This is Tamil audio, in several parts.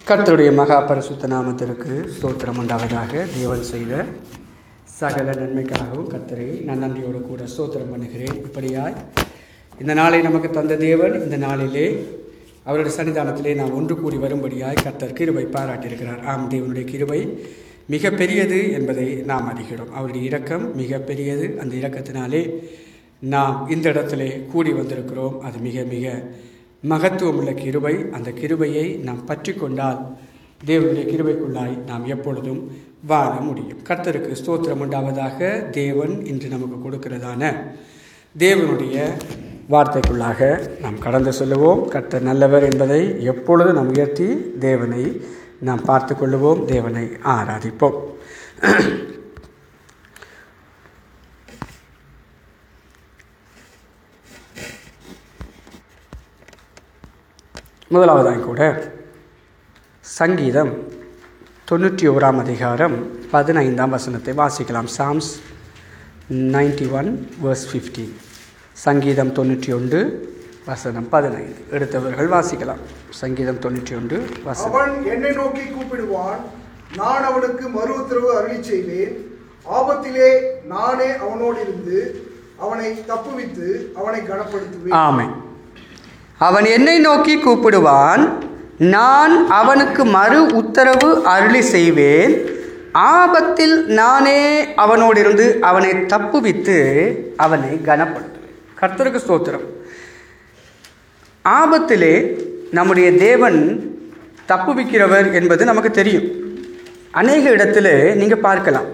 கர்த்தருடைய மகா பரிசுத்த நாமத்திற்கு ஸ்தோத்திரம் உண்டாவதாக தேவன் செய்த சகல நன்மைக்காகவும் கர்த்தரை நான் நன்றியோடு கூட ஸ்தோத்திரம் பண்ணுகிறேன் இப்படியாய் இந்த நாளை நமக்கு தந்த தேவன் இந்த நாளிலே அவருடைய சன்னிதானத்திலே நாம் ஒன்று கூடி வரும்படியாய் கர்த்தர் கிருபை பாராட்டியிருக்கிறார் ஆம் தேவனுடைய கிருபை மிக பெரியது என்பதை நாம் அறிகிறோம் அவருடைய இரக்கம் மிக பெரியது அந்த இரக்கத்தினாலே நாம் இந்த இடத்திலே கூடி வந்திருக்கிறோம் அது மிக மிக மகத்துவமுள்ள கிருபை அந்த கிருபையை நாம் பற்றி கொண்டால் தேவனுடைய கிருபைக்குள்ளாய் நாம் எப்பொழுதும் வாழ முடியும் கர்த்தருக்கு ஸ்தோத்திரம் உண்டாவதாக தேவன் இன்று நமக்கு கொடுக்கிறதான தேவனுடைய வார்த்தைக்குள்ளாக நாம் கடந்து செல்லுவோம் கர்த்தர் நல்லவர் என்பதை எப்பொழுதும் நாம் உயர்த்தி தேவனை நாம் பார்த்து கொள்ளுவோம் தேவனை ஆராதிப்போம் முதலாவதாக கூட சங்கீதம் தொண்ணூற்றி ஓராம் அதிகாரம் பதினைந்தாம் வசனத்தை வாசிக்கலாம் Psalms ninety one verse fifteen சங்கீதம் தொண்ணூற்றி ஒன்று வசனம் பதினைந்து எடுத்தவர்கள் வாசிக்கலாம் சங்கீதம் தொண்ணூற்றி ஒன்று வசனம் அவன் என்னை நோக்கி கூப்பிடுவான் நான் அவனுக்கு மறு உத்தரவு அருளி செய்வேன் ஆபத்திலே நானே அவனோடு இருந்து அவனை தப்புவித்து அவனை கனப்படுத்துவேன் ஆமை அவன் என்னை நோக்கி கூப்பிடுவான் நான் அவனுக்கு மறு உத்தரவு அருளி செய்வேன் ஆபத்தில் நானே அவனோடிருந்து அவனை தப்புவித்து அவனை கனப்படுத்துவேன் கர்த்தருக்கு ஸ்தோத்திரம் ஆபத்திலே நம்முடைய தேவன் தப்புவிக்கிறவர் என்பது நமக்கு தெரியும் அநேக இடத்துல நீங்கள் பார்க்கலாம்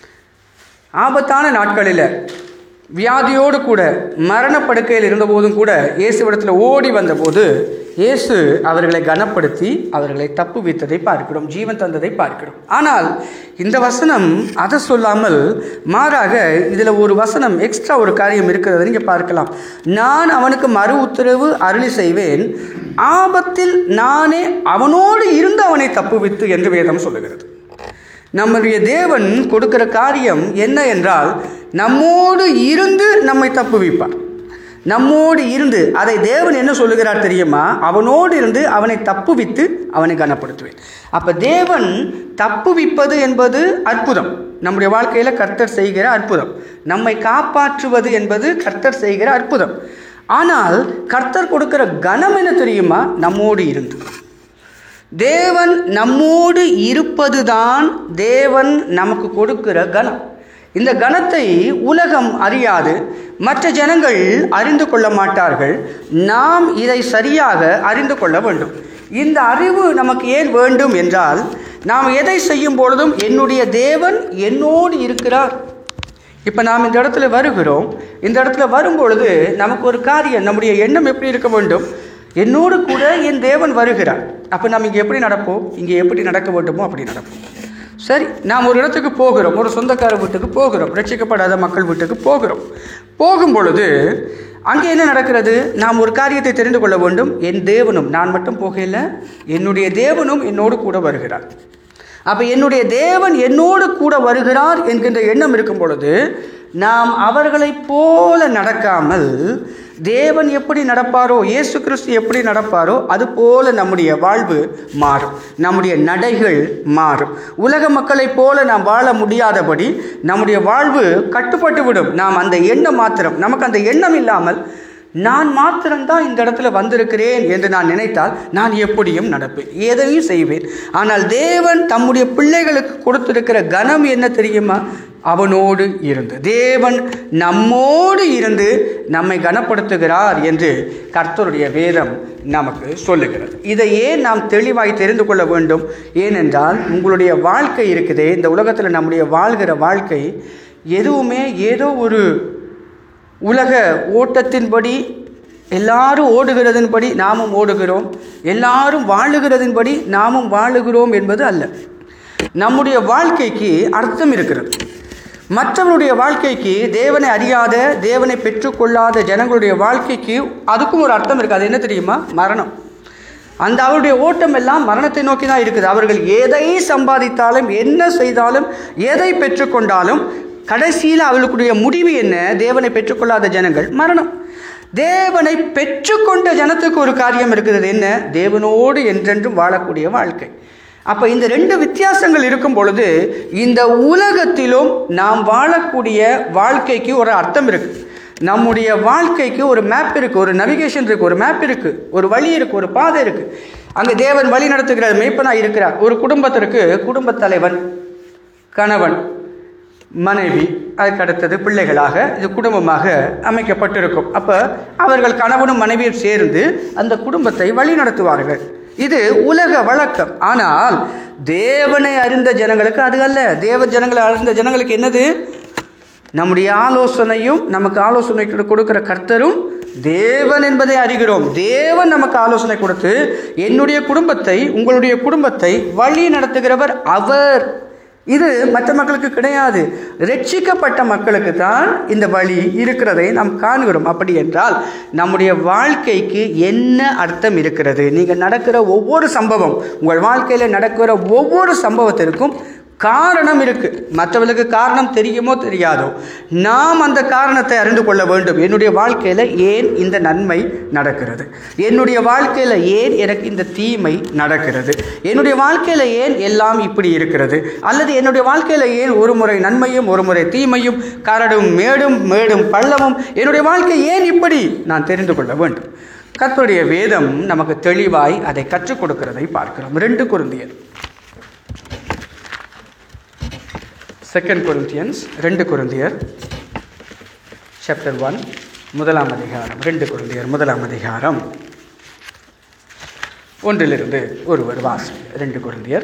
ஆபத்தான நாட்களில் வியாதியோடு கூட மரணப்படுக்கையில் இருந்தபோதும் கூட இயேசுவிடத்தில் ஓடி வந்தபோது இயேசு அவர்களை கனப்படுத்தி அவர்களை தப்பு வைத்ததை பார்க்கிறோம் ஜீவன் தந்ததை பார்க்கிறோம் ஆனால் இந்த வசனம் அதை சொல்லாமல் மாறாக இதில் ஒரு வசனம் எக்ஸ்ட்ரா ஒரு காரியம் இருக்கிறத நீங்கள் பார்க்கலாம் நான் அவனுக்கு மறு உத்தரவு அருளி செய்வேன் ஆபத்தில் நானே அவனோடு இருந்து அவனை தப்புவித்து என்று வேதம் சொல்லுகிறது நம்முடைய தேவன் கொடுக்கிற காரியம் என்ன என்றால் நம்மோடு இருந்து நம்மை தப்புவிப்பார் நம்மோடு இருந்து அதை தேவன் என்ன சொல்லுகிறார் தெரியுமா அவனோடு இருந்து அவனை தப்புவித்து அவனை கனப்படுத்துவேன் அப்ப தேவன் தப்புவிப்பது என்பது அற்புதம் நம்முடைய வாழ்க்கையில் கர்த்தர் செய்கிற அற்புதம் நம்மை காப்பாற்றுவது என்பது கர்த்தர் செய்கிற அற்புதம் ஆனால் கர்த்தர் கொடுக்கிற கனம் என்ன தெரியுமா நம்மோடு இருந்து தேவன் நம்மோடு இருப்பதுதான் தேவன் நமக்கு கொடுக்கிற கனம் இந்த கணத்தை உலகம் அறியாது மற்ற ஜனங்கள் அறிந்து கொள்ள மாட்டார்கள் நாம் இதை சரியாக அறிந்து கொள்ள வேண்டும் இந்த அறிவு நமக்கு ஏன் வேண்டும் என்றால் நாம் எதை செய்யும் பொழுதும் என்னுடைய தேவன் என்னோடு இருக்கிறார் இப்போ நாம் இந்த இடத்துல வருகிறோம் இந்த இடத்துல வரும்பொழுது நமக்கு ஒரு காரியம் நம்முடைய எண்ணம் எப்படி இருக்க வேண்டும் என்னோடு கூட என் தேவன் வருகிறார் அப்போ நாம் இங்கே எப்படி நடப்போம் இங்கே எப்படி நடக்க வேண்டுமோ அப்படி நடப்போம் சரி நாம் ஒரு இடத்துக்கு போகிறோம் ஒரு சொந்தக்கார வீட்டுக்கு போகிறோம் ரட்சிக்கப்படாத மக்கள் வீட்டுக்கு போகிறோம் போகும் பொழுது அங்கே என்ன நடக்கிறது நாம் ஒரு காரியத்தை தெரிந்து கொள்ள வேண்டும் என் தேவனும் நான் மட்டும் போகல என்னுடைய தேவனும் என்னோடு கூட வருகிறார் அப்போ என்னுடைய தேவன் என்னோடு கூட வருகிறார் என்கின்ற எண்ணம் இருக்கும் பொழுது நாம் அவர்களைப் போல நடக்காமல் தேவன் எப்படி நடப்பாரோ இயேசு கிறிஸ்து எப்படி நடப்பாரோ அது போல நம்முடைய வாழ்வு மாறும் நம்முடைய நடைகள் மாறும் உலக மக்களைப் போல நாம் வாழ முடியாதபடி நம்முடைய வாழ்வு கட்டுப்பட்டு விடும் நாம் அந்த எண்ணம் மாத்திரம் நமக்கு அந்த எண்ணம் இல்லாமல் நான் மாத்திரம்தான் இந்த இடத்துல வந்திருக்கிறேன் என்று நான் நினைத்தால் நான் எப்படியும் நடப்பேன் எதையும் செய்வேன் ஆனால் தேவன் தம்முடைய பிள்ளைகளுக்கு கொடுத்திருக்கிற கனம் என்ன தெரியுமா அவனோடு இருந்து தேவன் நம்மோடு இருந்து நம்மை கனப்படுத்துகிறார் என்று கர்த்தருடைய வேதம் நமக்கு சொல்லுகிறது இதை ஏன் நாம் தெளிவாய் தெரிந்து கொள்ள வேண்டும் ஏனென்றால் உங்களுடைய வாழ்க்கை இருக்குதே இந்த உலகத்தில் நம்முடைய வாழ்கிற வாழ்க்கை எதுவுமே ஏதோ ஒரு உலக ஓட்டத்தின்படி எல்லாரும் ஓடுகிறதின்படி நாமும் ஓடுகிறோம் எல்லாரும் வாழுகிறதின்படி நாமும் வாழுகிறோம் என்பது அல்ல நம்முடைய வாழ்க்கைக்கு அர்த்தம் இருக்கிறது மற்றவருடைய வாழ்க்கைக்கு தேவனை அறியாத தேவனை பெற்றுக்கொள்ளாத ஜனங்களுடைய வாழ்க்கைக்கு அதுக்கும் ஒரு அர்த்தம் இருக்குது அது என்ன தெரியுமா மரணம் அந்த அவருடைய ஓட்டம் எல்லாம் மரணத்தை நோக்கி தான் இருக்குது அவர்கள் எதை சம்பாதித்தாலும் என்ன செய்தாலும் எதை பெற்றுக்கொண்டாலும் கடைசியில் அவர்களுடைய முடிவு என்ன தேவனை பெற்றுக்கொள்ளாத ஜனங்கள் மரணம் தேவனை பெற்றுக்கொண்ட ஜனத்துக்கு ஒரு காரியம் இருக்கிறது என்ன தேவனோடு என்றென்றும் வாழக்கூடிய வாழ்க்கை அப்ப இந்த ரெண்டு வித்தியாசங்கள் இருக்கும் பொழுது இந்த உலகத்திலும் நாம் வாழக்கூடிய வாழ்க்கைக்கு ஒரு அர்த்தம் இருக்கு நம்முடைய வாழ்க்கைக்கு ஒரு மேப் இருக்கு ஒரு நவிகேஷன் இருக்கு ஒரு மேப் இருக்கு ஒரு வழி இருக்கு ஒரு பாதை இருக்கு அங்க தேவன் வழி நடத்துகிறார் மேய்ப்பனா இருக்கிறார் ஒரு குடும்பத்திற்கு குடும்பத் தலைவன் கணவன் மனைவி அதுக்கு அடுத்தது பிள்ளைகளாக இது குடும்பமாக அமைக்கப்பட்டிருக்கும் அப்போ அவர்கள் கணவனும் மனைவியும் சேர்ந்து அந்த குடும்பத்தை வழி நடத்துவார்கள் இது உலக வழக்கம் ஆனால் தேவனை அறிந்த ஜனங்களுக்கு அது அல்ல தேவ ஜனங்களை அறிந்த ஜனங்களுக்கு என்னது நம்முடைய ஆலோசனையும் நமக்கு ஆலோசனை கொடுக்கிற கர்த்தரும் தேவன் என்பதை அறிகிறோம் தேவன் நமக்கு ஆலோசனை கொடுத்து என்னுடைய குடும்பத்தை உங்களுடைய குடும்பத்தை வழி நடத்துகிறவர் அவர் இது மற்ற மக்களுக்கு கிடையாது ரட்சிக்கப்பட்ட மக்களுக்கு தான் இந்த வழி இருக்கிறதை நாம் காண்கிறோம் அப்படி என்றால் நம்முடைய வாழ்க்கைக்கு என்ன அர்த்தம் இருக்கிறது நீங்கள் நடக்கிற ஒவ்வொரு சம்பவம் உங்கள் வாழ்க்கையில் நடக்கிற ஒவ்வொரு சம்பவத்திற்கும் காரணம் இருக்கு மற்றவர்களுக்கு காரணம் தெரியுமோ தெரியாதோ நாம் அந்த காரணத்தை அறிந்து கொள்ள வேண்டும் என்னுடைய வாழ்க்கையில் ஏன் இந்த நன்மை நடக்கிறது என்னுடைய வாழ்க்கையில் ஏன் எனக்கு இந்த தீமை நடக்கிறது என்னுடைய வாழ்க்கையில் ஏன் எல்லாம் இப்படி இருக்கிறது அல்லது என்னுடைய வாழ்க்கையில் ஏன் ஒரு முறை நன்மையும் ஒரு முறை தீமையும் கரடும் மேடும் மேடும் பள்ளமும் என்னுடைய வாழ்க்கை ஏன் இப்படி நான் தெரிந்து கொள்ள வேண்டும் கர்த்தருடைய வேதம் நமக்கு தெளிவாய் அதை கற்றுக் கொடுக்கிறதை பார்க்கிறோம் ரெண்டு குருந்தியர் செகண்ட் கொரிந்தியன்ஸ் ரெண்டு கொரிந்தியர் சாப்டர் ஒன் முதலாம் அதிகாரம் ரெண்டு கொரிந்தியர் முதலாம் அதிகாரம் ஒன்றிலிருந்து ஒருவர் வாசி ரெண்டு கொரிந்தியர்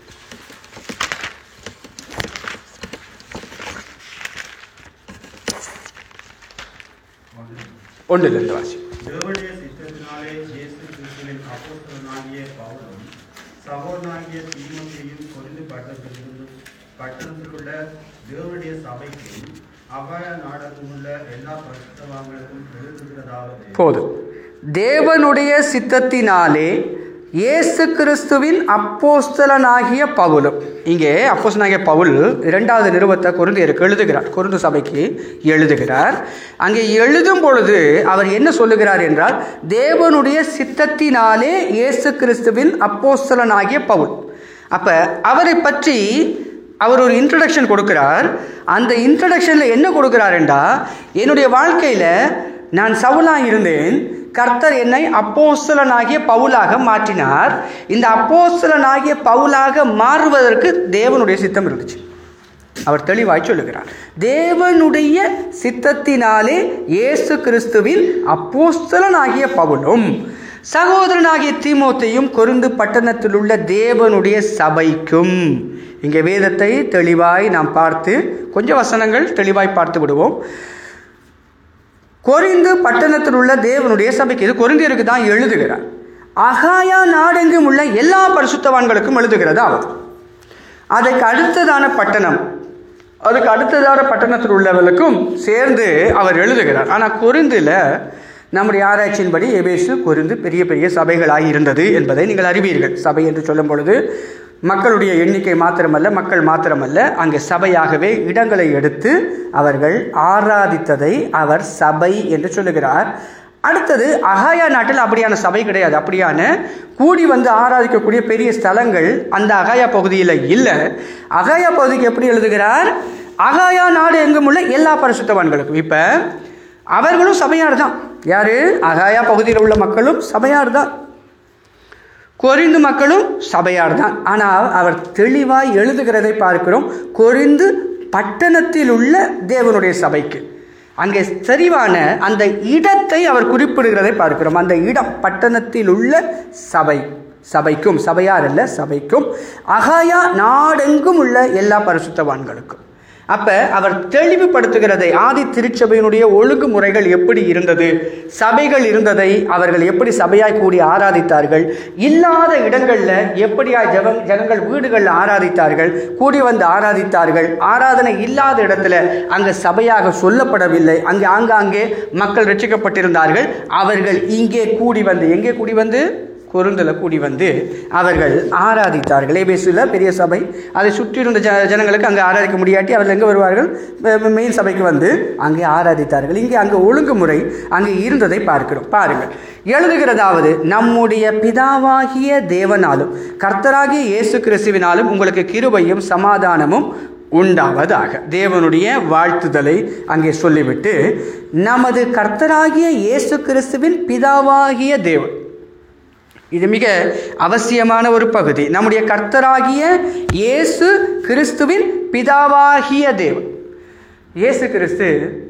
ஒன்றிலிருந்து வாசி தேவனுடைய சித்தத்தினாலே இயேசு கிறிஸ்துவின் அப்போஸ்தலனாகிய பவுலும் சகோதரனாகிய தீமோத்தேயும் கொரிந்து பட்டணத்திலிருந்து பட்டணத்தில் உள்ள தேவனுடைய சபைக்கும் அபாய நாடகம் உள்ள எல்லா பரிசுத்தவான்களுக்கும் எழுதுகிறதாவது போதும் தேவனுடைய சித்தத்தினாலே இயேசு கிறிஸ்துவின் அப்போஸ்தலனாகிய பவுலும் இங்கே அப்போஸ்தலனாகிய பவுல் இரண்டாவது நிறுவத்தை கொரிந்தியருக்கு எழுதுகிறார் கொருந்து சபைக்கு எழுதுகிறார் அங்கே எழுதும் பொழுது அவர் என்ன சொல்லுகிறார் என்றால் தேவனுடைய சித்தத்தினாலே இயேசு கிறிஸ்துவின் அப்போஸ்தலனாகிய பவுல் அப்ப அவரை பற்றி அவர் ஒரு இன்ட்ரடக்ஷன் கொடுக்கிறார் அந்த இன்ட்ரடக்ஷனில் என்ன கொடுக்கிறார் என்றா என்னுடைய வாழ்க்கையில் நான் சவுலாக இருந்தேன் கர்த்தர் என்னை அப்போஸ்தலனாகிய பவுலாக மாற்றினார் இந்த அப்போஸ்தலனாகிய பவுலாக மாறுவதற்கு தேவனுடைய சித்தம் இருந்துச்சு அவர் தெளிவாய் சொல்லுகிறார் தேவனுடைய சித்தத்தினாலே இயேசு கிறிஸ்துவின் அப்போஸ்தலனாகிய பவுலும் சகோதரனாகிய தீமோத்தையும் கொருந்து பட்டணத்தில் உள்ள தேவனுடைய சபைக்கும் இங்கே வேதத்தை தெளிவாய் நாம் பார்த்து கொஞ்சம் வசனங்கள் தெளிவாய் பார்த்து விடுவோம் கொரிந்து பட்டணத்தில் உள்ள தேவனுடைய சபைக்கு இது கொரிந்தியருக்கு தான் எழுதுகிறார் அகாயா நாடெங்கும் உள்ள எல்லா பரிசுத்தவான்களுக்கும் எழுதுகிறது அவர் அதுக்கு அடுத்ததான பட்டணம் அதுக்கு அடுத்ததான பட்டணத்தில் உள்ளவர்களுக்கும் சேர்ந்து அவர் எழுதுகிறார் ஆனால் கொரிந்தில் நம்முடைய ஆராய்ச்சியின்படி எபேசு கொரிந்து பெரிய பெரிய சபைகளாக இருந்தது என்பதை நீங்கள் அறிவீர்கள் சபை என்று சொல்லும் பொழுது மக்களுடைய எண்ணிக்கை மாத்திரமல்ல மக்கள் மாத்திரமல்ல அங்கே சபையாகவே இடங்களை எடுத்து அவர்கள் ஆராதித்ததை அவர் சபை என்று சொல்லுகிறார் அடுத்தது அகாயா நாட்டில் அப்படியான சபை கிடையாது அப்படியான கூடி வந்து ஆராதிக்கக்கூடிய பெரிய ஸ்தலங்கள் அந்த அகாயா பகுதியில் இல்லை அகாயா பகுதிக்கு எப்படி எழுதுகிறார் அகாயா நாடு எங்கும் உள்ள எல்லா பரிசுத்தவான்களுக்கும் இப்போ அவர்களும் சபையார் தான் யாரு அகாயா பகுதியில் உள்ள மக்களும் சபையார் தான் கொரிந்து மக்களும் சபையார் தான் ஆனால் அவர் தெளிவாய் எழுதுகிறதை பார்க்கிறோம் கொரிந்து பட்டணத்தில் உள்ள தேவனுடைய சபைக்கு அங்கே சரிவான அந்த இடத்தை அவர் குறிப்பிடுகிறதை பார்க்கிறோம் அந்த இடம் பட்டணத்தில் உள்ள சபை சபைக்கும் சபையார் அல்ல சபைக்கும் அகாயா நாடெங்கும் உள்ள எல்லா பரிசுத்தவான்களுக்கும் அப்ப அவர் தெளிவுபடுத்துகிறதை ஆதி திருச்சபையினுடைய ஒழுங்குமுறைகள் எப்படி இருந்தது சபைகள் இருந்ததை அவர்கள் எப்படி சபையாய் கூடி ஆராதித்தார்கள் இல்லாத இடங்கள்ல எப்படியாய் ஜபம் ஜனங்கள் வீடுகளில் ஆராதித்தார்கள் கூடி வந்து ஆராதித்தார்கள் ஆராதனை இல்லாத இடத்துல அங்க சபையாக சொல்லப்படவில்லை அங்கே ஆங்காங்கே மக்கள் ரட்சிக்கப்பட்டிருந்தார்கள் அவர்கள் இங்கே கூடி வந்து எங்கே கூடி வந்து கொருந்தில் கூடி வந்து அவர்கள் ஆராதித்தார்கள் ஏபேசில் பெரிய சபை அதை சுற்றியிருந்த ஜ ஜனங்களுக்கு அங்கே ஆராதிக்க முடியாட்டி அவர்கள் எங்கே வருவார்கள் மெ- மெயின் சபைக்கு வந்து அங்கே ஆராதித்தார்கள் இங்கே அங்கே ஒழுங்குமுறை அங்கே இருந்ததை பார்க்கிறோம் பாருங்கள் எழுதுகிறதாவது நம்முடைய பிதாவாகிய தேவனாலும் கர்த்தராகிய இயேசு கிறிஸ்துவினாலும் உங்களுக்கு கிருபையும் சமாதானமும் உண்டாவதாக தேவனுடைய வாழ்த்துதலை அங்கே சொல்லிவிட்டு நமது கர்த்தராகிய இயேசு கிறிஸ்துவின் பிதாவாகிய தேவன் இது மிக அவசியமான ஒரு பகுதி நம்முடைய கர்த்தராகிய இயேசு கிறிஸ்துவின் பிதாவாகிய தேவன் இயேசு கிறிஸ்து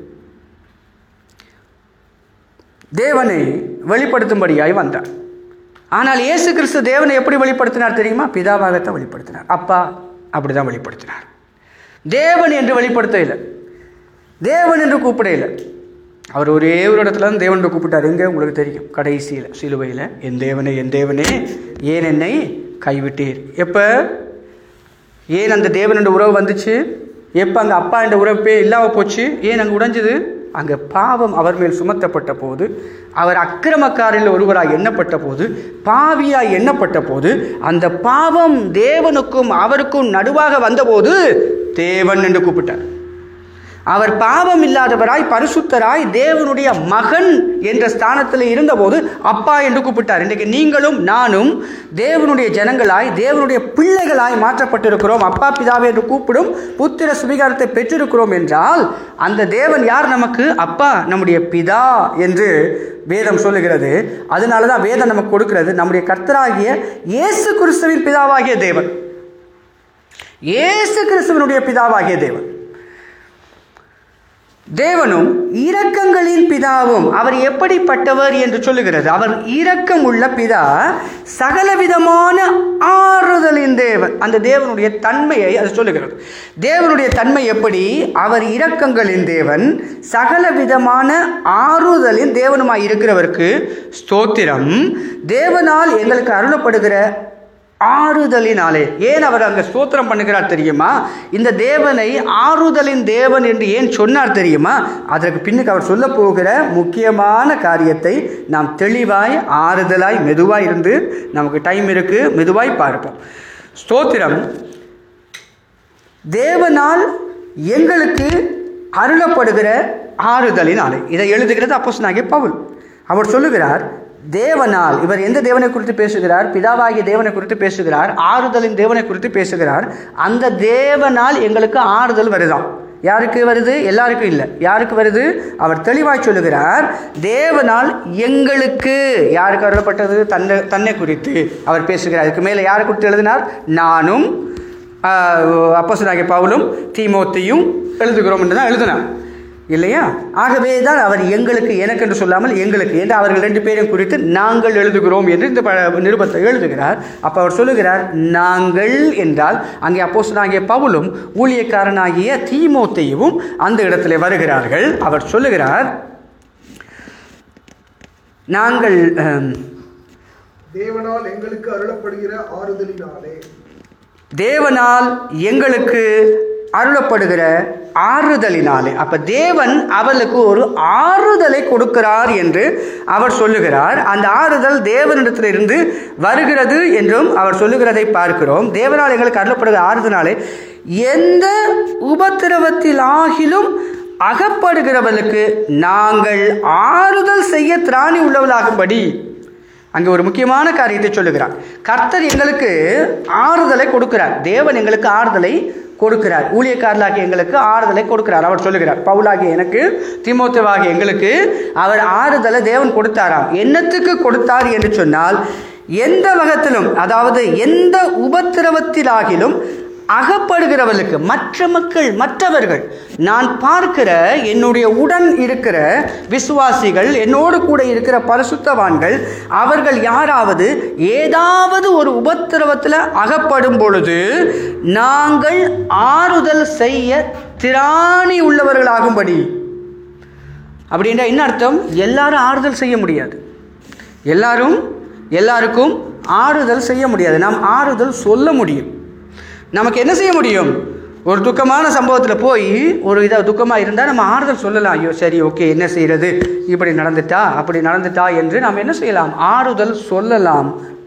தேவனை வெளிப்படுத்தும்படியாய் வந்தார் ஆனால் இயேசு கிறிஸ்து தேவனை எப்படி வெளிப்படுத்தினார் தெரியுமா பிதாவாகத்தான் வெளிப்படுத்தினார் அப்பா அப்படிதான் வெளிப்படுத்தினார் தேவன் என்று வெளிப்படுத்த இல்லை தேவன் என்று கூப்பிட இல்லை அவர் ஒரே ஒரு இடத்துல தான் தேவன் என்று கூப்பிட்டார் எங்கே உங்களுக்கு தெரியும் கடைசியில் சிலுவையில் என் தேவனே என் தேவனே ஏன் என்னை கைவிட்டீர் எப்போ ஏன் அந்த தேவன் என்ற உறவு வந்துச்சு எப்போ அங்கே அப்பா என்ற உறவே இல்லாமல் போச்சு ஏன் அங்கே உடைஞ்சது அங்கே பாவம் அவர் மேல் சுமத்தப்பட்ட போது அவர் அக்கிரமக்காரில் ஒருவராய் எண்ணப்பட்ட போது பாவியாய் எண்ணப்பட்ட போது அந்த பாவம் தேவனுக்கும் அவருக்கும் நடுவாக வந்தபோது தேவன் என்று கூப்பிட்டார் அவர் பாவம் இல்லாதவராய் பரிசுத்தராய் தேவனுடைய மகன் என்ற ஸ்தானத்தில் இருந்தபோது அப்பா என்று கூப்பிட்டார் இன்றைக்கு நீங்களும் நானும் தேவனுடைய ஜனங்களாய் தேவனுடைய பிள்ளைகளாய் மாற்றப்பட்டிருக்கிறோம் அப்பா பிதாவே என்று கூப்பிடும் புத்திர சுவிகாரத்தை பெற்றிருக்கிறோம் என்றால் அந்த தேவன் யார் நமக்கு அப்பா நம்முடைய பிதா என்று வேதம் சொல்லுகிறது அதனால தான் வேதம் நமக்கு கொடுக்கிறது நம்முடைய கர்த்தராகிய இயேசு கிறிஸ்துவின் பிதாவாகிய தேவன் இயேசு கிறிஸ்துவனுடைய பிதாவாகிய தேவன் தேவனும் இரக்கங்களின் பிதாவும் அவர் எப்படிப்பட்டவர் என்று சொல்லுகிறது அவர் இரக்கம் உள்ள பிதா சகலவிதமான ஆறுதலின் தேவன் அந்த தேவனுடைய தன்மையை அது சொல்லுகிறது தேவனுடைய தன்மை எப்படி அவர் இரக்கங்களின் தேவன் சகலவிதமான ஆறுதலின் தேவனுமாய் இருக்கிறவருக்கு ஸ்தோத்திரம் தேவனால் எங்களுக்கு அருளப்படுகிற ஆறுதலினாலே ஏன் அவர் அங்கே ஸ்தோத்திரம் பண்ணுகிறார் தெரியுமா இந்த தேவனை ஆறுதலின் தேவன் என்று ஏன் சொன்னார் தெரியுமா அதற்கு பின்னுக்கு அவர் சொல்ல போகிற முக்கியமான காரியத்தை நாம் தெளிவாய் ஆறுதலாய் மெதுவாய் இருந்து நமக்கு டைம் இருக்கு மெதுவாய் பார்ப்போம் ஸ்தோத்திரம் தேவனால் எங்களுக்கு அருளப்படுகிற ஆறுதலினாலே இதை எழுதுகிறது அப்போஸ் பவுல் அவர் சொல்லுகிறார் தேவனால் இவர் எந்த தேவனை குறித்து பேசுகிறார் பிதாவாகிய தேவனை குறித்து பேசுகிறார் ஆறுதலின் தேவனை குறித்து பேசுகிறார் அந்த தேவனால் எங்களுக்கு ஆறுதல் வருதாம் யாருக்கு வருது எல்லாருக்கும் இல்லை யாருக்கு வருது அவர் தெளிவாய் சொல்லுகிறார் தேவனால் எங்களுக்கு யாருக்கு அருளப்பட்டது தன்னை தன்னை குறித்து அவர் பேசுகிறார் அதுக்கு மேலே யாரை குறித்து எழுதினார் நானும் அப்போசனாகிய பவுலும் தீமோத்தியும் எழுதுகிறோம் என்று தான் எழுதினார் இல்லையா ஆகவே தான் அவர் எங்களுக்கு எனக்கு என்று சொல்லாமல் எங்களுக்கு என்று அவர்கள் ரெண்டு பேரையும் குறித்து நாங்கள் எழுதுகிறோம் என்று இந்த ப- நிருபத்தை எழுதுகிறார் அப்போ அவர் சொல்லுகிறார் நாங்கள் என்றால் அங்கே அப்போஸ்தலனாகிய பவுலும் ஊழியக்காரனாகிய தீமோத்தேயுவும் அந்த இடத்துல வருகிறார்கள் அவர் சொல்லுகிறார் நாங்கள் அம், தேவனால் எங்களுக்கு அருளப்படுகிற ஆறுதலினாலே தேவனால் எங்களுக்கு அருளப்படுகிற ஆறுதலினாலே அப்ப தேவன் அவளுக்கு ஒரு ஆறுதலை கொடுக்கிறார் என்று அவர் சொல்லுகிறார் அந்த ஆறுதல் தேவனிடத்திலிருந்து வருகிறது என்றும் அவர் சொல்லுகிறதை பார்க்கிறோம் தேவனால் எங்களுக்கு அருளப்படுகிற ஆறுதலாலே எந்த உபத்திரவத்தில் ஆகிலும் அகப்படுகிறவர்களுக்கு நாங்கள் ஆறுதல் செய்ய திராணி உள்ளவளாகும்படி அங்கே ஒரு முக்கியமான காரியத்தை சொல்லுகிறார் கர்த்தர் எங்களுக்கு ஆறுதலை கொடுக்கிறார் தேவன் எங்களுக்கு ஆறுதலை கொடுக்கிறார் ஊழியக்காரலாகிய எங்களுக்கு ஆறுதலை கொடுக்கிறார் அவர் சொல்லுகிறார் பவுலாகிய எனக்கு திமுத்தவாகிய எங்களுக்கு அவர் ஆறுதலை தேவன் கொடுத்தாராம் என்னத்துக்கு கொடுத்தார் என்று சொன்னால் எந்த வகத்திலும் அதாவது எந்த உபத்திரவத்திலாகிலும் அகப்படுகிறவர்களுக்கு மற்ற மக்கள் மற்றவர்கள் நான் பார்க்கிற என்னுடைய உடன் இருக்கிற விசுவாசிகள் என்னோடு கூட இருக்கிற பரிசுத்தவான்கள் அவர்கள் யாராவது ஏதாவது ஒரு உபத்திரவத்தில் அகப்படும் பொழுது நாங்கள் ஆறுதல் செய்ய திராணி உள்ளவர்களாகும்படி அப்படின்ற என்ன அர்த்தம் எல்லாரும் ஆறுதல் செய்ய முடியாது எல்லாரும் எல்லாருக்கும் ஆறுதல் செய்ய முடியாது நாம் ஆறுதல் சொல்ல முடியும் நமக்கு என்ன செய்ய முடியும் ஒரு துக்கமான சம்பவத்தில் போய் ஒரு இதாக துக்கமாக இருந்தால் நம்ம ஆறுதல் சொல்லலாம் ஐயோ சரி ஓகே என்ன செய்கிறது இப்படி நடந்துட்டா அப்படி நடந்துட்டா என்று நாம் என்ன செய்யலாம் ஆறுதல் சொல்லலாம்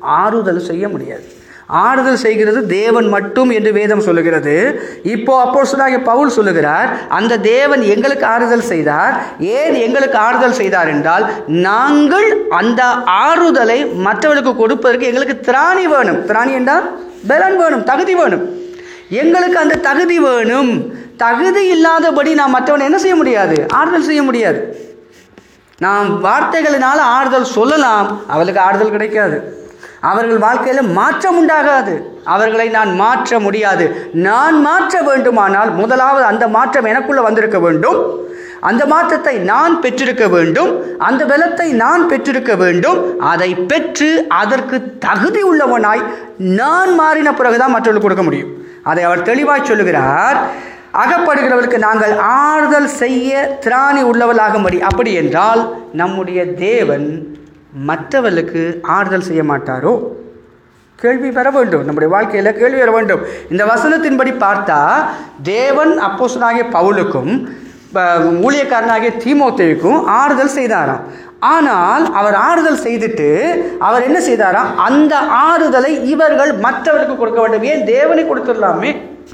ஆறுதல் செய்ய முடியாது ஆறுதல் செய்கிறது தேவன் மட்டும் என்று வேதம் சொல்லுகிறது இப்போ அப்போஸ்தலனாகிய பவுல் சொல்லுகிறார் அந்த தேவன் எங்களுக்கு ஆறுதல் செய்தார் ஏன் எங்களுக்கு ஆறுதல் செய்தார் என்றால் நாங்கள் அந்த ஆறுதலை மற்றவர்களுக்கு கொடுப்பதற்கு எங்களுக்கு திராணி வேணும் திராணி என்றால் பலன் வேணும் தகுதி வேணும் எங்களுக்கு அந்த தகுதி வேணும் தகுதி இல்லாதபடி நாம் மற்றவனை என்ன செய்ய முடியாது ஆறுதல் செய்ய முடியாது நாம் வார்த்தைகளினால் ஆறுதல் சொல்லலாம் அவளுக்கு ஆறுதல் கிடைக்காது அவர்கள் வாழ்க்கையில் மாற்றம் உண்டாகாது அவர்களை நான் மாற்ற முடியாது நான் மாற்ற வேண்டுமானால் முதலாவது அந்த மாற்றம் எனக்குள்ள வந்திருக்க வேண்டும் அந்த மாற்றத்தை நான் பெற்றிருக்க வேண்டும் அந்த பலத்தை நான் பெற்றிருக்க வேண்டும் அதை பெற்று அதற்கு தகுதி உள்ளவனாய் நான் மாறின பிறகுதான் மற்றவர்களுக்கு கொடுக்க முடியும் அதை அவர் தெளிவாய் சொல்லுகிறார் அகப்படுகிறவர்களுக்கு நாங்கள் ஆறுதல் செய்ய திராணி உள்ளவளாகும்படி அப்படி என்றால் நம்முடைய தேவன் மற்றவர்களுக்கு ஆறுதல் செய்ய மாட்டாரோ கேள்வி வர வேண்டும் நம்முடைய வாழ்க்கையில் கேள்வி வர வேண்டும் இந்த வசனத்தின்படி பார்த்தா தேவன் அப்போஸ்தலனாகிய பவுலுக்கும் ப- ஊழியக்காரனாகிய தீமோத்தேயுக்கும் ஆறுதல் செய்தாராம் ஆனால் அவர் ஆறுதல் செய்துட்டு அவர் என்ன செய்தாராம் அந்த ஆறுதலை இவர்கள் மற்றவருக்கு கொடுக்க வேண்டும் ஏன் தேவனை கொடுத்துடலாமே